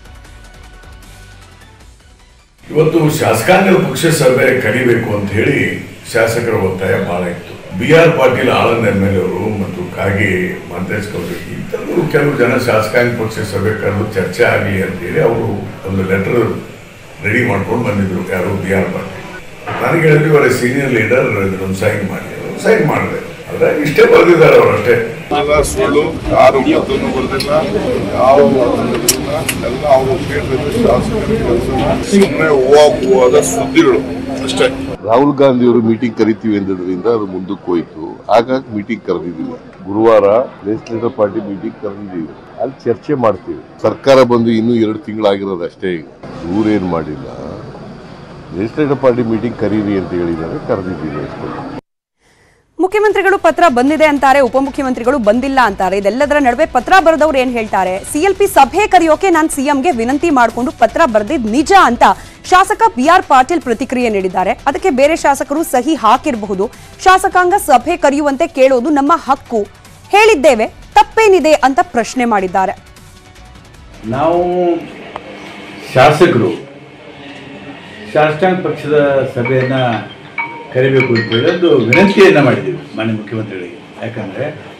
ಇವತ್ತು ಶಾಸಕಾಂಗದ ಪಕ್ಷ ಸಭೆ ಕರಿಬೇಕು ಅಂತ ಹೇಳಿ ಶಾಸಕರ ಒತ್ತಾಯ ಬಹಳ ಇತ್ತು B R Patil Aland M L ಅವರು ಮತ್ತು ಕಾಗಿ ಮಂತೇಶ್ ಕೌಜಿ ಇಂಥವ್ರು ಕೆಲವು ಜನ ಶಾಸಕಾಂಗ ಪಕ್ಷ ಸಭೆ ಕರೆದು ಚರ್ಚೆ ಆಗಲಿ ಅಂತ ಹೇಳಿ ಅವರು ಒಂದು ಲೆಟರ್ ರೆಡಿ ಮಾಡ್ಕೊಂಡು ಬಂದಿದ್ರು ಯಾರು ಬಿ ಆರ್ ಪಾಟೀಲ್ ನನಗೆ ಹೇಳಿದ್ರು ಇವರ ಸೀನಿಯರ್ ಲೀಡರ್ ಇದನ್ನು ಸೈನ್ ಮಾಡಿ ಸೈನ್ ಮಾಡಿದೆ ಆದ್ರೆ ಇಷ್ಟೇ ಬರೆದಿದ್ದಾರೆ ಅವರಷ್ಟೇ ಎಲ್ಲ ಸುಳ್ಳು ಯಾರು ಮದ್ದನ್ನು ಬರೆದಿಲ್ಲ ಯಾವ ಮದ್ದನ್ನು ಬರೆದಿಲ್ಲ ಎಲ್ಲ ಅವರು ಕ್ಷೇತ್ರದ ಶಾಸಕರ ಕೆಲಸ ಸುಮ್ಮನೆ ಹೂವಾದ ಸುದ್ದಿಗಳು ಅಷ್ಟೇ ರಾಹುಲ್ ಗಾಂಧಿ ಅವರು ಮೀಟಿಂಗ್ ಕರಿತೀವಿ ಅಂದಿದ್ರಿಂದ ಅದು ಮುಂದಕ್ಕೆ ಹೋಯ್ತು ಹಾಗಾಗಿ ಮೀಟಿಂಗ್ ಕರೆದಿದ್ದೀವಿ ಗುರುವಾರ ಲೆಜಿಸ್ಲೇಟಿವ್ ಪಾರ್ಟಿ ಮೀಟಿಂಗ್ ಕರೆದಿದ್ದೀವಿ ಅಲ್ಲಿ ಚರ್ಚೆ ಮಾಡ್ತೀವಿ ಸರ್ಕಾರ ಬಂದು ಇನ್ನೂ ಎರಡು ತಿಂಗಳಾಗಿರೋದು ಅಷ್ಟೇ ಈಗ ಇವ್ರೇನು ಮಾಡಿಲ್ಲ ಲೆಜಿಸ್ಲೇಟಿವ್ ಪಾರ್ಟಿ ಮೀಟಿಂಗ್ ಕರೀರಿ ಅಂತ ಹೇಳಿದ್ದಾರೆ ಕರೆದಿದ್ದೀವಿ ಅಷ್ಟೇ ಮುಖ್ಯಮಂತ್ರಿಗಳು ಪತ್ರ ಬಂದಿದೆ ಅಂತಾರೆ ಉಪಮುಖ್ಯಮಂತ್ರಿಗಳು ಬಂದಿಲ್ಲ ಅಂತಾರೆ ಇದೆಲ್ಲದರ ನಡುವೆ ಪತ್ರ ಬರೆದವ್ರು ಏನ್ ಹೇಳ್ತಾರೆ ಸಿಎಲ್ಪಿ ಸಭೆ ಕರೆಯೋಕೆ ನಾನು ಸಿಎಂಗೆ ವಿನಂತಿ ಮಾಡಿಕೊಂಡು ಪತ್ರ ಬರೆದಿದ್ ನಿಜ ಅಂತ ಶಾಸಕ ಬಿ ಆರ್ ಪಾಟೀಲ್ ಪ್ರತಿಕ್ರಿಯೆ ನೀಡಿದ್ದಾರೆ ಅದಕ್ಕೆ ಬೇರೆ ಶಾಸಕರು ಸಹಿ ಹಾಕಿರಬಹುದು ಶಾಸಕಾಂಗ ಸಭೆ ಕರೆಯುವಂತೆ ಕೇಳೋದು ನಮ್ಮ ಹಕ್ಕು ಹೇಳಿದ್ದೇವೆ ತಪ್ಪೇನಿದೆ ಅಂತ ಪ್ರಶ್ನೆ ಮಾಡಿದ್ದಾರೆ ನಾವು ಶಾಸಕರು ಶಾಸಕಾಂಗ ಪಕ್ಷದ ಸಭೆಯನ್ನು ಕರಿಬೇಕು ಅಂತೇಳಿ ಒಂದು ವಿನಂತಿಯನ್ನು ಮಾಡಿದ್ದೀವಿ ಮಾನ್ಯ ಮುಖ್ಯಮಂತ್ರಿಗಳಿಗೆ ಯಾಕಂದರೆ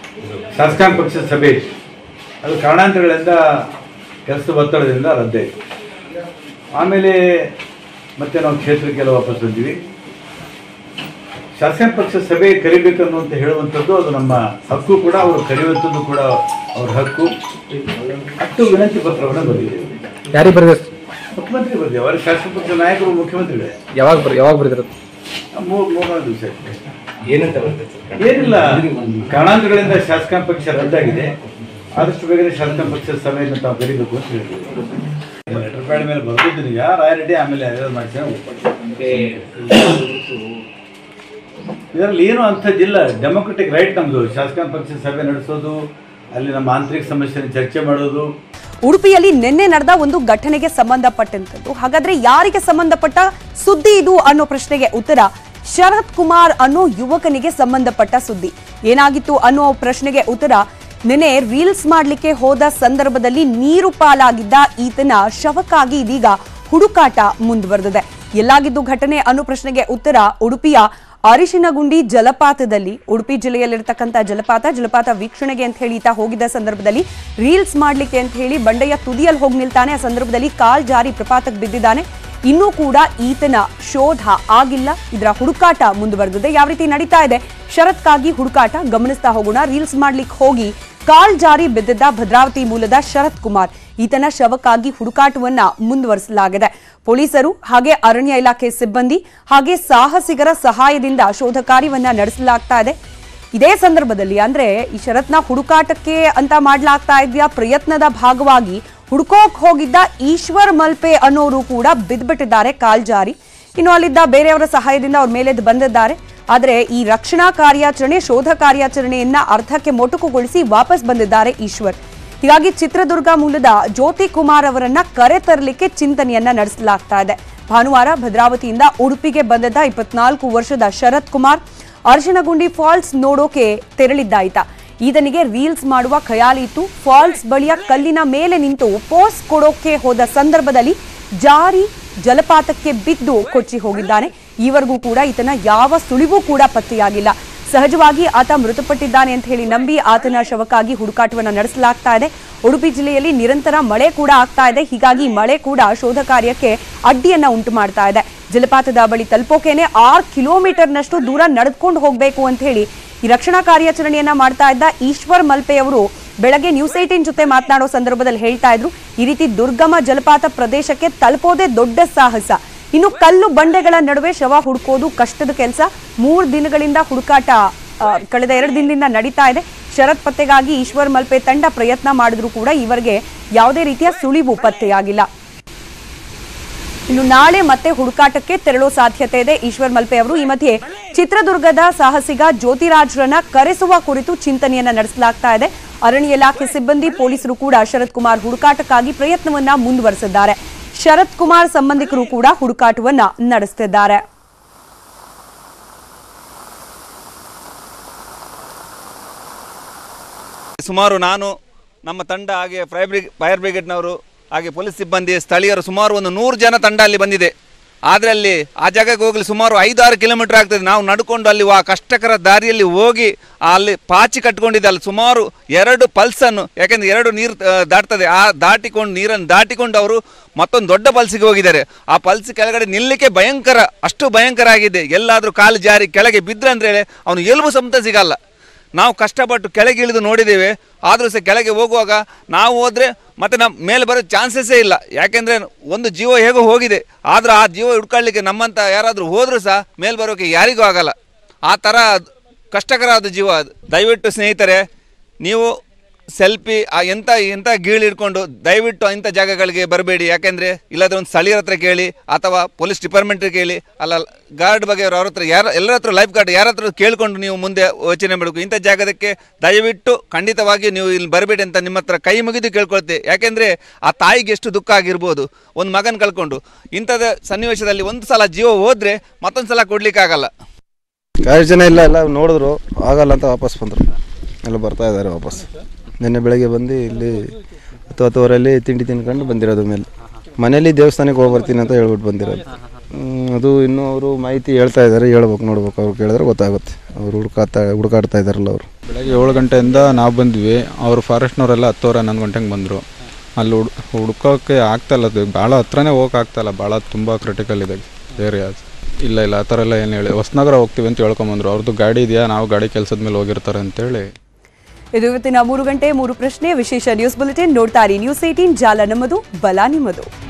ಶಾಸಕಾಂಗ ಪಕ್ಷದ ಸಭೆ ಅದು ಕಾರಣಾಂತರಗಳಿಂದ ಕೆಲಸದ ಒತ್ತಡದಿಂದ ರದ್ದಾಯಿತು ಆಮೇಲೆ ಮತ್ತೆ ನಾವು ಕ್ಷೇತ್ರಕ್ಕೆಲ್ಲ ವಾಪಸ್ ಬಂದ್ವಿ ಶಾಸಕಾಂಗ ಪಕ್ಷದ ಸಭೆ ಕರಿಬೇಕು ಅನ್ನುವಂತ ಹೇಳುವಂಥದ್ದು ಅದು ನಮ್ಮ ಹಕ್ಕು ಕೂಡ ಅವರು ಕರೆಯುವಂಥದ್ದು ಕೂಡ ಅವ್ರ ಹಕ್ಕು ಅಷ್ಟು ವಿನಂತಿ ಪತ್ರವನ್ನು ಬರೆದಿದ್ದೇವೆ ಯಾರಿಗೆ ಬರೆದ ಮುಖ್ಯಮಂತ್ರಿ ಬರ್ತೀವಿ ಅವರ ಶಾಸಕ ಪಕ್ಷದ ನಾಯಕರು ಮುಖ್ಯಮಂತ್ರಿಗಳೇ ಯಾವಾಗ ಬರ್ ಯಾವಾಗ ಬರೆದಿರೋದು ಮೂರು ಮೂರ್ನಾಲ್ಕು ದಿವಸ ಏನಿಲ್ಲ ಕಾರಣಾಂತರಗಳಿಂದ ಶಾಸಕಾಂಗ ಪಕ್ಷ ರದ್ದಾಗಿದೆ ಆದಷ್ಟು ಬೇಗನೆ ಶಾಸಕಾಂಗ ಪಕ್ಷದ ಸಭೆಯನ್ನು ತಾವು ಕರಿಬೇಕು ಅಂತ ಹೇಳಿದ್ದೀವಿ ಲೆಟರ್ ಪ್ಯಾಡ್ ಮೇಲೆ ಬರ್ತಿದ್ದೀನಿ ಈಗ ರಾಯರೆಡ್ಡಿ ಆಮೇಲೆ ಅದೇನು ಮಾಡ್ತೀನಿ ಇದರಲ್ಲಿ ಏನು ಅಂಥದ್ದಿಲ್ಲ ಡೆಮೊಕ್ರೆಟಿಕ್ ರೈಟ್ ನಮ್ಮದು ಶಾಸಕಾಂಗ ಪಕ್ಷದ ಸಭೆ ನಡೆಸೋದು ಅಲ್ಲಿ ನಮ್ಮ ಆಂತರಿಕ ಸಮಸ್ಯೆಯನ್ನು ಚರ್ಚೆ ಮಾಡೋದು ಉಡುಪಿಯಲ್ಲಿ ನಿನ್ನೆ ನಡೆದ ಒಂದು ಘಟನೆಗೆ ಸಂಬಂಧಪಟ್ಟಂತದ್ದು ಹಾಗಾದ್ರೆ ಯಾರಿಗೆ ಸಂಬಂಧಪಟ್ಟ ಸುದ್ದಿ ಇದು ಅನ್ನೋ ಪ್ರಶ್ನೆಗೆ ಉತ್ತರ ಶರತ್ ಕುಮಾರ್ ಅನ್ನೋ ಯುವಕನಿಗೆ ಸಂಬಂಧಪಟ್ಟ ಸುದ್ದಿ ಏನಾಗಿತ್ತು ಅನ್ನೋ ಪ್ರಶ್ನೆಗೆ ಉತ್ತರ ನಿನ್ನೆ ರೀಲ್ಸ್ ಮಾಡ್ಲಿಕ್ಕೆ ಹೋದ ಸಂದರ್ಭದಲ್ಲಿ ನೀರು ಪಾಲಾಗಿದ್ದ ಈತನ ಶವಕ್ಕಾಗಿ ಇದೀಗ ಹುಡುಕಾಟ ಮುಂದುವರೆದಿದೆ ಎಲ್ಲಾಗಿದ್ದು ಘಟನೆ ಅನ್ನೋ ಪ್ರಶ್ನೆಗೆ ಉತ್ತರ ಉಡುಪಿಯ ಅರಿಶಿನಗುಂಡಿ ಜಲಪಾತದಲ್ಲಿ ಉಡುಪಿ ಜಿಲ್ಲೆಯಲ್ಲಿರ್ತಕ್ಕಂಥ ಜಲಪಾತ ಜಲಪಾತ ವೀಕ್ಷಣೆಗೆ ಅಂತ ಹೇಳಿ ಈತ ಹೋಗಿದ್ದ ಸಂದರ್ಭದಲ್ಲಿ ರೀಲ್ಸ್ ಮಾಡ್ಲಿಕ್ಕೆ ಅಂತ ಹೇಳಿ ಬಂಡೆಯ ತುದಿಯಲ್ಲಿ ಹೋಗಿ ನಿಲ್ತಾನೆ ಆ ಸಂದರ್ಭದಲ್ಲಿ ಕಾಲ್ ಜಾರಿ ಪ್ರಪಾತಕ್ಕೆ ಬಿದ್ದಿದ್ದಾನೆ ಇನ್ನೂ ಕೂಡ ಈತನ ಶೋಧ ಆಗಿಲ್ಲ ಇದರ ಹುಡುಕಾಟ ಮುಂದುವರೆದಿದೆ ಯಾವ ರೀತಿ ನಡೀತಾ ಇದೆ ಶರತ್ಕಾಗಿ ಹುಡುಕಾಟ ಗಮನಿಸ್ತಾ ಹೋಗೋಣ ರೀಲ್ಸ್ ಮಾಡ್ಲಿಕ್ಕೆ ಹೋಗಿ ಕಾಲ್ ಜಾರಿ ಬಿದ್ದಿದ್ದ ಭದ್ರಾವತಿ ಮೂಲದ ಶರತ್ ಕುಮಾರ್ ಈತನ ಶವಕ್ಕಾಗಿ ಹುಡುಕಾಟವನ್ನ ಮುಂದುವರಿಸಲಾಗಿದೆ ಪೊಲೀಸರು ಹಾಗೆ ಅರಣ್ಯ ಇಲಾಖೆ ಸಿಬ್ಬಂದಿ ಹಾಗೆ ಸಾಹಸಿಗರ ಸಹಾಯದಿಂದ ಶೋಧ ಕಾರ್ಯವನ್ನ ನಡೆಸಲಾಗ್ತಾ ಇದೆ ಇದೇ ಸಂದರ್ಭದಲ್ಲಿ ಅಂದ್ರೆ ಈ ಶರತ್ನ ಹುಡುಕಾಟಕ್ಕೆ ಅಂತ ಮಾಡ್ಲಾಗ್ತಾ ಇದೆಯಾ ಪ್ರಯತ್ನದ ಭಾಗವಾಗಿ ಹುಡುಕೋಕ್ ಹೋಗಿದ್ದ ಈಶ್ವರ್ ಮಲ್ಪೆ ಅನ್ನೋರು ಕೂಡ ಬಿದ್ದ್ಬಿಟ್ಟಿದ್ದಾರೆ ಕಾಲ್ಜಾರಿ ಇನ್ನು ಅಲ್ಲಿದ್ದ ಬೇರೆಯವರ ಸಹಾಯದಿಂದ ಅವ್ರ ಮೇಲೆ ಎದ್ದು ಬಂದಿದ್ದಾರೆ ಆದರೆ ಈ ರಕ್ಷಣಾ ಕಾರ್ಯಾಚರಣೆ ಶೋಧ ಕಾರ್ಯಾಚರಣೆಯನ್ನ ಅರ್ಧಕ್ಕೆ ಮೊಟಕುಗೊಳಿಸಿ ವಾಪಸ್ ಬಂದಿದ್ದಾರೆ ಈಶ್ವರ್ ಹೀಗಾಗಿ ಚಿತ್ರದುರ್ಗ ಮೂಲದ ಜ್ಯೋತಿ ಕುಮಾರ್ ಅವರನ್ನ ಕರೆ ತರಲಿಕ್ಕೆ ಚಿಂತನೆಯನ್ನ ನಡೆಸಲಾಗ್ತಾ ಇದೆ ಭಾನುವಾರ ಭದ್ರಾವತಿಯಿಂದ ಉಡುಪಿಗೆ ಬಂದಿದ್ದ ಇಪ್ಪತ್ನಾಲ್ಕು ವರ್ಷದ ಶರತ್ ಕುಮಾರ್ ಅರ್ಶನಗುಂಡಿ ಫಾಲ್ಸ್ ನೋಡೋಕೆ ತೆರಳಿದ್ದಾಯ್ತ ಈತನಿಗೆ ರೀಲ್ಸ್ ಮಾಡುವ ಖಯಾಲಿ ಇತ್ತು ಫಾಲ್ಸ್ ಬಳಿಯ ಕಲ್ಲಿನ ಮೇಲೆ ನಿಂತು ಪೋಸ್ ಕೊಡೋಕೆ ಹೋದ ಸಂದರ್ಭದಲ್ಲಿ ಜಾರಿ ಜಲಪಾತಕ್ಕೆ ಬಿದ್ದು ಕೊಚ್ಚಿ ಹೋಗಿದ್ದಾನೆ ಈವರೆಗೂ ಕೂಡ ಈತನ ಯಾವ ಸುಳಿವು ಕೂಡ ಪತ್ತೆಯಾಗಿಲ್ಲ ಸಹಜವಾಗಿ ಆತ ಮೃತಪಟ್ಟಿದ್ದಾನೆ ಅಂತ ಹೇಳಿ ನಂಬಿ ಆತನ ಶವಕ್ಕಾಗಿ ಹುಡುಕಾಟವನ್ನು ನಡೆಸಲಾಗ್ತಾ ಇದೆ ಉಡುಪಿ ಜಿಲ್ಲೆಯಲ್ಲಿ ನಿರಂತರ ಮಳೆ ಕೂಡ ಆಗ್ತಾ ಇದೆ ಹೀಗಾಗಿ ಮಳೆ ಕೂಡ ಶೋಧ ಕಾರ್ಯಕ್ಕೆ ಅಡ್ಡಿಯನ್ನ ಉಂಟು ಮಾಡ್ತಾ ಇದೆ ಜಲಪಾತದ ಬಳಿ ತಲುಪೋಕೆನೆ ಆರು ಕಿಲೋಮೀಟರ್ನಷ್ಟು ದೂರ ನಡೆದುಕೊಂಡು ಹೋಗಬೇಕು ಅಂತ ಹೇಳಿ ಈ ರಕ್ಷಣಾ ಕಾರ್ಯಾಚರಣೆಯನ್ನ ಮಾಡ್ತಾ ಇದ್ದ ಈಶ್ವರ್ ಮಲ್ಪೆ ಅವರು ಬೆಳಗ್ಗೆ ನ್ಯೂಸ್ ಏಟೀನ್ ಜೊತೆ ಮಾತನಾಡೋ ಸಂದರ್ಭದಲ್ಲಿ ಹೇಳ್ತಾ ಇದ್ರು ಈ ರೀತಿ ದುರ್ಗಮ ಜಲಪಾತ ಪ್ರದೇಶಕ್ಕೆ ತಲುಪೋದೇ ದೊಡ್ಡ ಸಾಹಸ ಇನ್ನು ಕಲ್ಲು ಬಂಡೆಗಳ ನಡುವೆ ಶವ ಹುಡುಕೋದು ಕಷ್ಟದ ಕೆಲಸ ಮೂರು ದಿನಗಳಿಂದ ಹುಡುಕಾಟ ಆ, ಕಳೆದ ಎರಡು ದಿನದಿಂದ ನಡೀತಾ ಇದೆ ಶರತ್ ಪತ್ತೆಗಾಗಿ ಈಶ್ವರ್ ಮಲ್ಪೆ ತಂಡ ಪ್ರಯತ್ನ ಮಾಡಿದ್ರು ಕೂಡ ಈವರೆಗೆ ಯಾವುದೇ ರೀತಿಯ ಸುಳಿವು ಪತ್ತೆಯಾಗಿಲ್ಲ ಇನ್ನು ನಾಳೆ ಮತ್ತೆ ಹುಡುಕಾಟಕ್ಕೆ ತೆರಳೋ ಸಾಧ್ಯತೆ ಇದೆ ಈಶ್ವರ್ ಮಲ್ಪೆ ಅವರು ಈ ಮಧ್ಯೆ ಚಿತ್ರದುರ್ಗದ ಸಾಹಸಿಗ ಜ್ಯೋತಿರಾಜ್ರನ್ನ ಕರೆಸುವ ಕುರಿತು ಚಿಂತನೆಯನ್ನ ನಡೆಸಲಾಗ್ತಾ ಇದೆ ಅರಣ್ಯ ಇಲಾಖೆ ಸಿಬ್ಬಂದಿ ಪೊಲೀಸರು ಕೂಡ ಶರತ್ ಕುಮಾರ್ ಹುಡುಕಾಟಕ್ಕಾಗಿ ಪ್ರಯತ್ನವನ್ನ ಮುಂದುವರೆಸಿದ್ದಾರೆ ಶರತ್ ಕುಮಾರ್ ಸಂಬಂಧಿಕರು ಕೂಡ ಹುಡುಕಾಟವನ್ನ ನಡೆಸುತ್ತಿದ್ದಾರೆ ಸುಮಾರು ನಾನು ನಮ್ಮ ತಂಡ ಹಾಗೆ ಫೈರ್ ಬ್ರಿಗ್ ಫೈರ್ ಬ್ರಿಗೇಡ್ನವರು ಹಾಗೆ ಪೊಲೀಸ್ ಸಿಬ್ಬಂದಿ ಸ್ಥಳೀಯರು ಸುಮಾರು ಒಂದು ನೂರು ಜನ ತಂಡ ಅಲ್ಲಿ ಬಂದಿದೆ ಆದರೆ ಅಲ್ಲಿ ಆ ಜಾಗಕ್ಕೆ ಹೋಗಲಿ ಸುಮಾರು ಐದಾರು ಕಿಲೋಮೀಟರ್ ಆಗ್ತದೆ ನಾವು ನಡ್ಕೊಂಡು ಅಲ್ಲಿ ಆ ಕಷ್ಟಕರ ದಾರಿಯಲ್ಲಿ ಹೋಗಿ ಅಲ್ಲಿ ಪಾಚಿ ಕಟ್ಕೊಂಡಿದ್ದೆ ಅಲ್ಲಿ ಸುಮಾರು ಎರಡು ಪಲ್ಸನ್ನು ಯಾಕೆಂದ್ರೆ ಎರಡು ನೀರು ಆ, ದಾಟ್ತದೆ ಆ ದಾಟಿಕೊಂಡು ನೀರನ್ನು ದಾಟಿಕೊಂಡು ಅವರು ಮತ್ತೊಂದು ದೊಡ್ಡ ಪಲ್ಸಿಗೆ ಹೋಗಿದ್ದಾರೆ ಆ ಪಲ್ಸ್ ಕೆಳಗಡೆ ನಿಲ್ಲಕ್ಕೆ ಭಯಂಕರ ಅಷ್ಟು ಭಯಂಕರ ಆಗಿದೆ ಎಲ್ಲಾದರೂ ಕಾಲು ಜಾರಿ ಕೆಳಗೆ ಬಿದ್ದರೆ ಅಂದರೆ ಅವನು ಎಲುಬು ಸಮೇತ ಸಿಗಲ್ಲ ನಾವು ಕಷ್ಟಪಟ್ಟು ಕೆಳಗೆ ಇಳಿದು ನೋಡಿದ್ದೇವೆ ಆದರೂ ಸಹ ಕೆಳಗೆ ಹೋಗುವಾಗ ನಾವು ಹೋದರೆ ಮತ್ತೆ ನಮ್ಮ ಮೇಲೆ ಬರೋ ಚಾನ್ಸಸ್ಸೇ ಇಲ್ಲ ಯಾಕೆಂದರೆ ಒಂದು ಜೀವ ಹೇಗೋ ಹೋಗಿದೆ ಆದರೂ ಆ ಜೀವ ಹುಡ್ಕೊಳ್ಳಿಕ್ಕೆ ನಮ್ಮಂಥ ಯಾರಾದರೂ ಹೋದರೂ ಸಹ ಮೇಲೆ ಬರೋಕ್ಕೆ ಯಾರಿಗೂ ಆಗಲ್ಲ ಆ ಥರ ಕಷ್ಟಕರವಾದ ಜೀವ ಅದು ದಯವಿಟ್ಟು ಸ್ನೇಹಿತರೆ ನೀವು ಸೆಲ್ಫಿ ಆ ಎಂಥ ಎಂಥ ಗೀಳು ಹಿಡ್ಕೊಂಡು ದಯವಿಟ್ಟು ಇಂಥ ಜಾಗಗಳಿಗೆ ಬರಬೇಡಿ ಯಾಕೆಂದರೆ ಇಲ್ಲಾಂದ್ರೆ ಒಂದು ಸ್ಥಳೀಯರ ಹತ್ರ ಕೇಳಿ ಅಥವಾ ಪೊಲೀಸ್ ಡಿಪಾರ್ಟ್ಮೆಂಟ್ ಕೇಳಿ ಅಲ್ಲ ಗಾರ್ಡ್ ಬಗ್ಗೆ ಅವ್ರ ಹತ್ರ ಯಾರ ಎಲ್ಲರ ಹತ್ರ ಲೈಫ್ ಗಾರ್ಡ್ ಯಾರ ಹತ್ರ ಕೇಳಿಕೊಂಡು ನೀವು ಮುಂದೆ ಯೋಚನೆ ಮಾಡಬೇಕು ಇಂಥ ಜಾಗದಕ್ಕೆ ದಯವಿಟ್ಟು ಖಂಡಿತವಾಗಿ ನೀವು ಇಲ್ಲಿ ಬರಬೇಡಿ ಅಂತ ನಿಮ್ಮ ಹತ್ರ ಕೈ ಮುಗಿದು ಕೇಳ್ಕೊಳ್ತೆ ಯಾಕೆಂದರೆ ಆ ತಾಯಿಗೆ ಎಷ್ಟು ದುಃಖ ಆಗಿರ್ಬೋದು ಒಂದು ಮಗನ ಕಳ್ಕೊಂಡು ಇಂಥದ ಸನ್ನಿವೇಶದಲ್ಲಿ ಒಂದು ಸಲ ಜೀವ ಹೋದರೆ ಮತ್ತೊಂದು ಸಲ ಕೊಡ್ಲಿಕ್ಕಾಗಲ್ಲ ಕಾಯಿ ಜನ ಇಲ್ಲ ಎಲ್ಲ ನೋಡಿದ್ರು ಆಗಲ್ಲ ಅಂತ ವಾಪಸ್ ಬಂದರು ಎಲ್ಲ ಬರ್ತಾ ಇದ್ದಾರೆ ವಾಪಸ್ ನಿನ್ನೆ ಬೆಳಗ್ಗೆ ಬಂದು ಇಲ್ಲಿ ಹತ್ತು ಹತ್ತುವರೆಯಲ್ಲಿ ತಿಂಡಿ ತಿನ್ಕೊಂಡು ಬಂದಿರೋದು ಮೇಲೆ ಮನೇಲಿ ದೇವಸ್ಥಾನಕ್ಕೆ ಹೋಗಿ ಬರ್ತೀನಿ ಅಂತ ಹೇಳ್ಬಿಟ್ಟು ಬಂದಿರೋದು ಹ್ಮ್, ಅದು ಇನ್ನೂ ಅವರು ಮಾಹಿತಿ ಹೇಳ್ತಾ ಇದ್ದಾರೆ ಹೇಳ್ಬೇಕು ನೋಡ್ಬೇಕು ಅವ್ರು ಕೇಳಿದ್ರೆ ಗೊತ್ತಾಗುತ್ತೆ ಅವ್ರು ಹುಡುಕಾಡ್ತಾ ಹುಡುಕಾಡ್ತಾ ಇದ್ದಾರಲ್ಲ ಅವರು ಬೆಳಗ್ಗೆ ಏಳು ಗಂಟೆಯಿಂದ ನಾವು ಬಂದ್ವಿ ಅವರು ಫಾರೆಸ್ಟ್ನವರೆಲ್ಲ ಹತ್ತುವರೆ ಹನ್ನೊಂದು ಗಂಟೆಗೆ ಬಂದರು ಅಲ್ಲಿ ಹುಡ್ ಹುಡ್ಕೋಕ್ಕೆ ಆಗ್ತಾಯಿಲ್ಲ ಅದು ಭಾಳ ಹತ್ರನೇ ಹೋಗಕ್ಕೆ ಆಗ್ತಾಯಿಲ್ಲ ಭಾಳ ತುಂಬ ಕ್ರಿಟಿಕಲ್ ಇದೆ ಏರಿಯಾ ಇಲ್ಲ ಇಲ್ಲ ಆ ಥರ ಎಲ್ಲ ಏನು ಹೇಳಿ ಹೊಸನಗರ ಹೋಗ್ತೀವಿ ಅಂತ ಹೇಳ್ಕೊಂಬಂದ್ರು ಅವ್ರದ್ದು ಗಾಡಿ ಇದೆಯಾ ನಾವು ಗಾಡಿ ಕೆಲಸದ ಮೇಲೆ ಹೋಗಿರ್ತಾರೆ ಅಂತೇಳಿ ಇದು ಇವತ್ತಿನ ಮೂರು ಗಂಟೆ ಮೂರು ಪ್ರಶ್ನೆ ವಿಶೇಷ ನ್ಯೂಸ್ ಬುಲೆಟಿನ್ ನೋಡ್ತಾ ಇರಿ ನ್ಯೂಸ್ ಏಟೀನ್ ಜಾಲ ನಮ್ಮದು ಬಲ ನಿಮ್ಮದು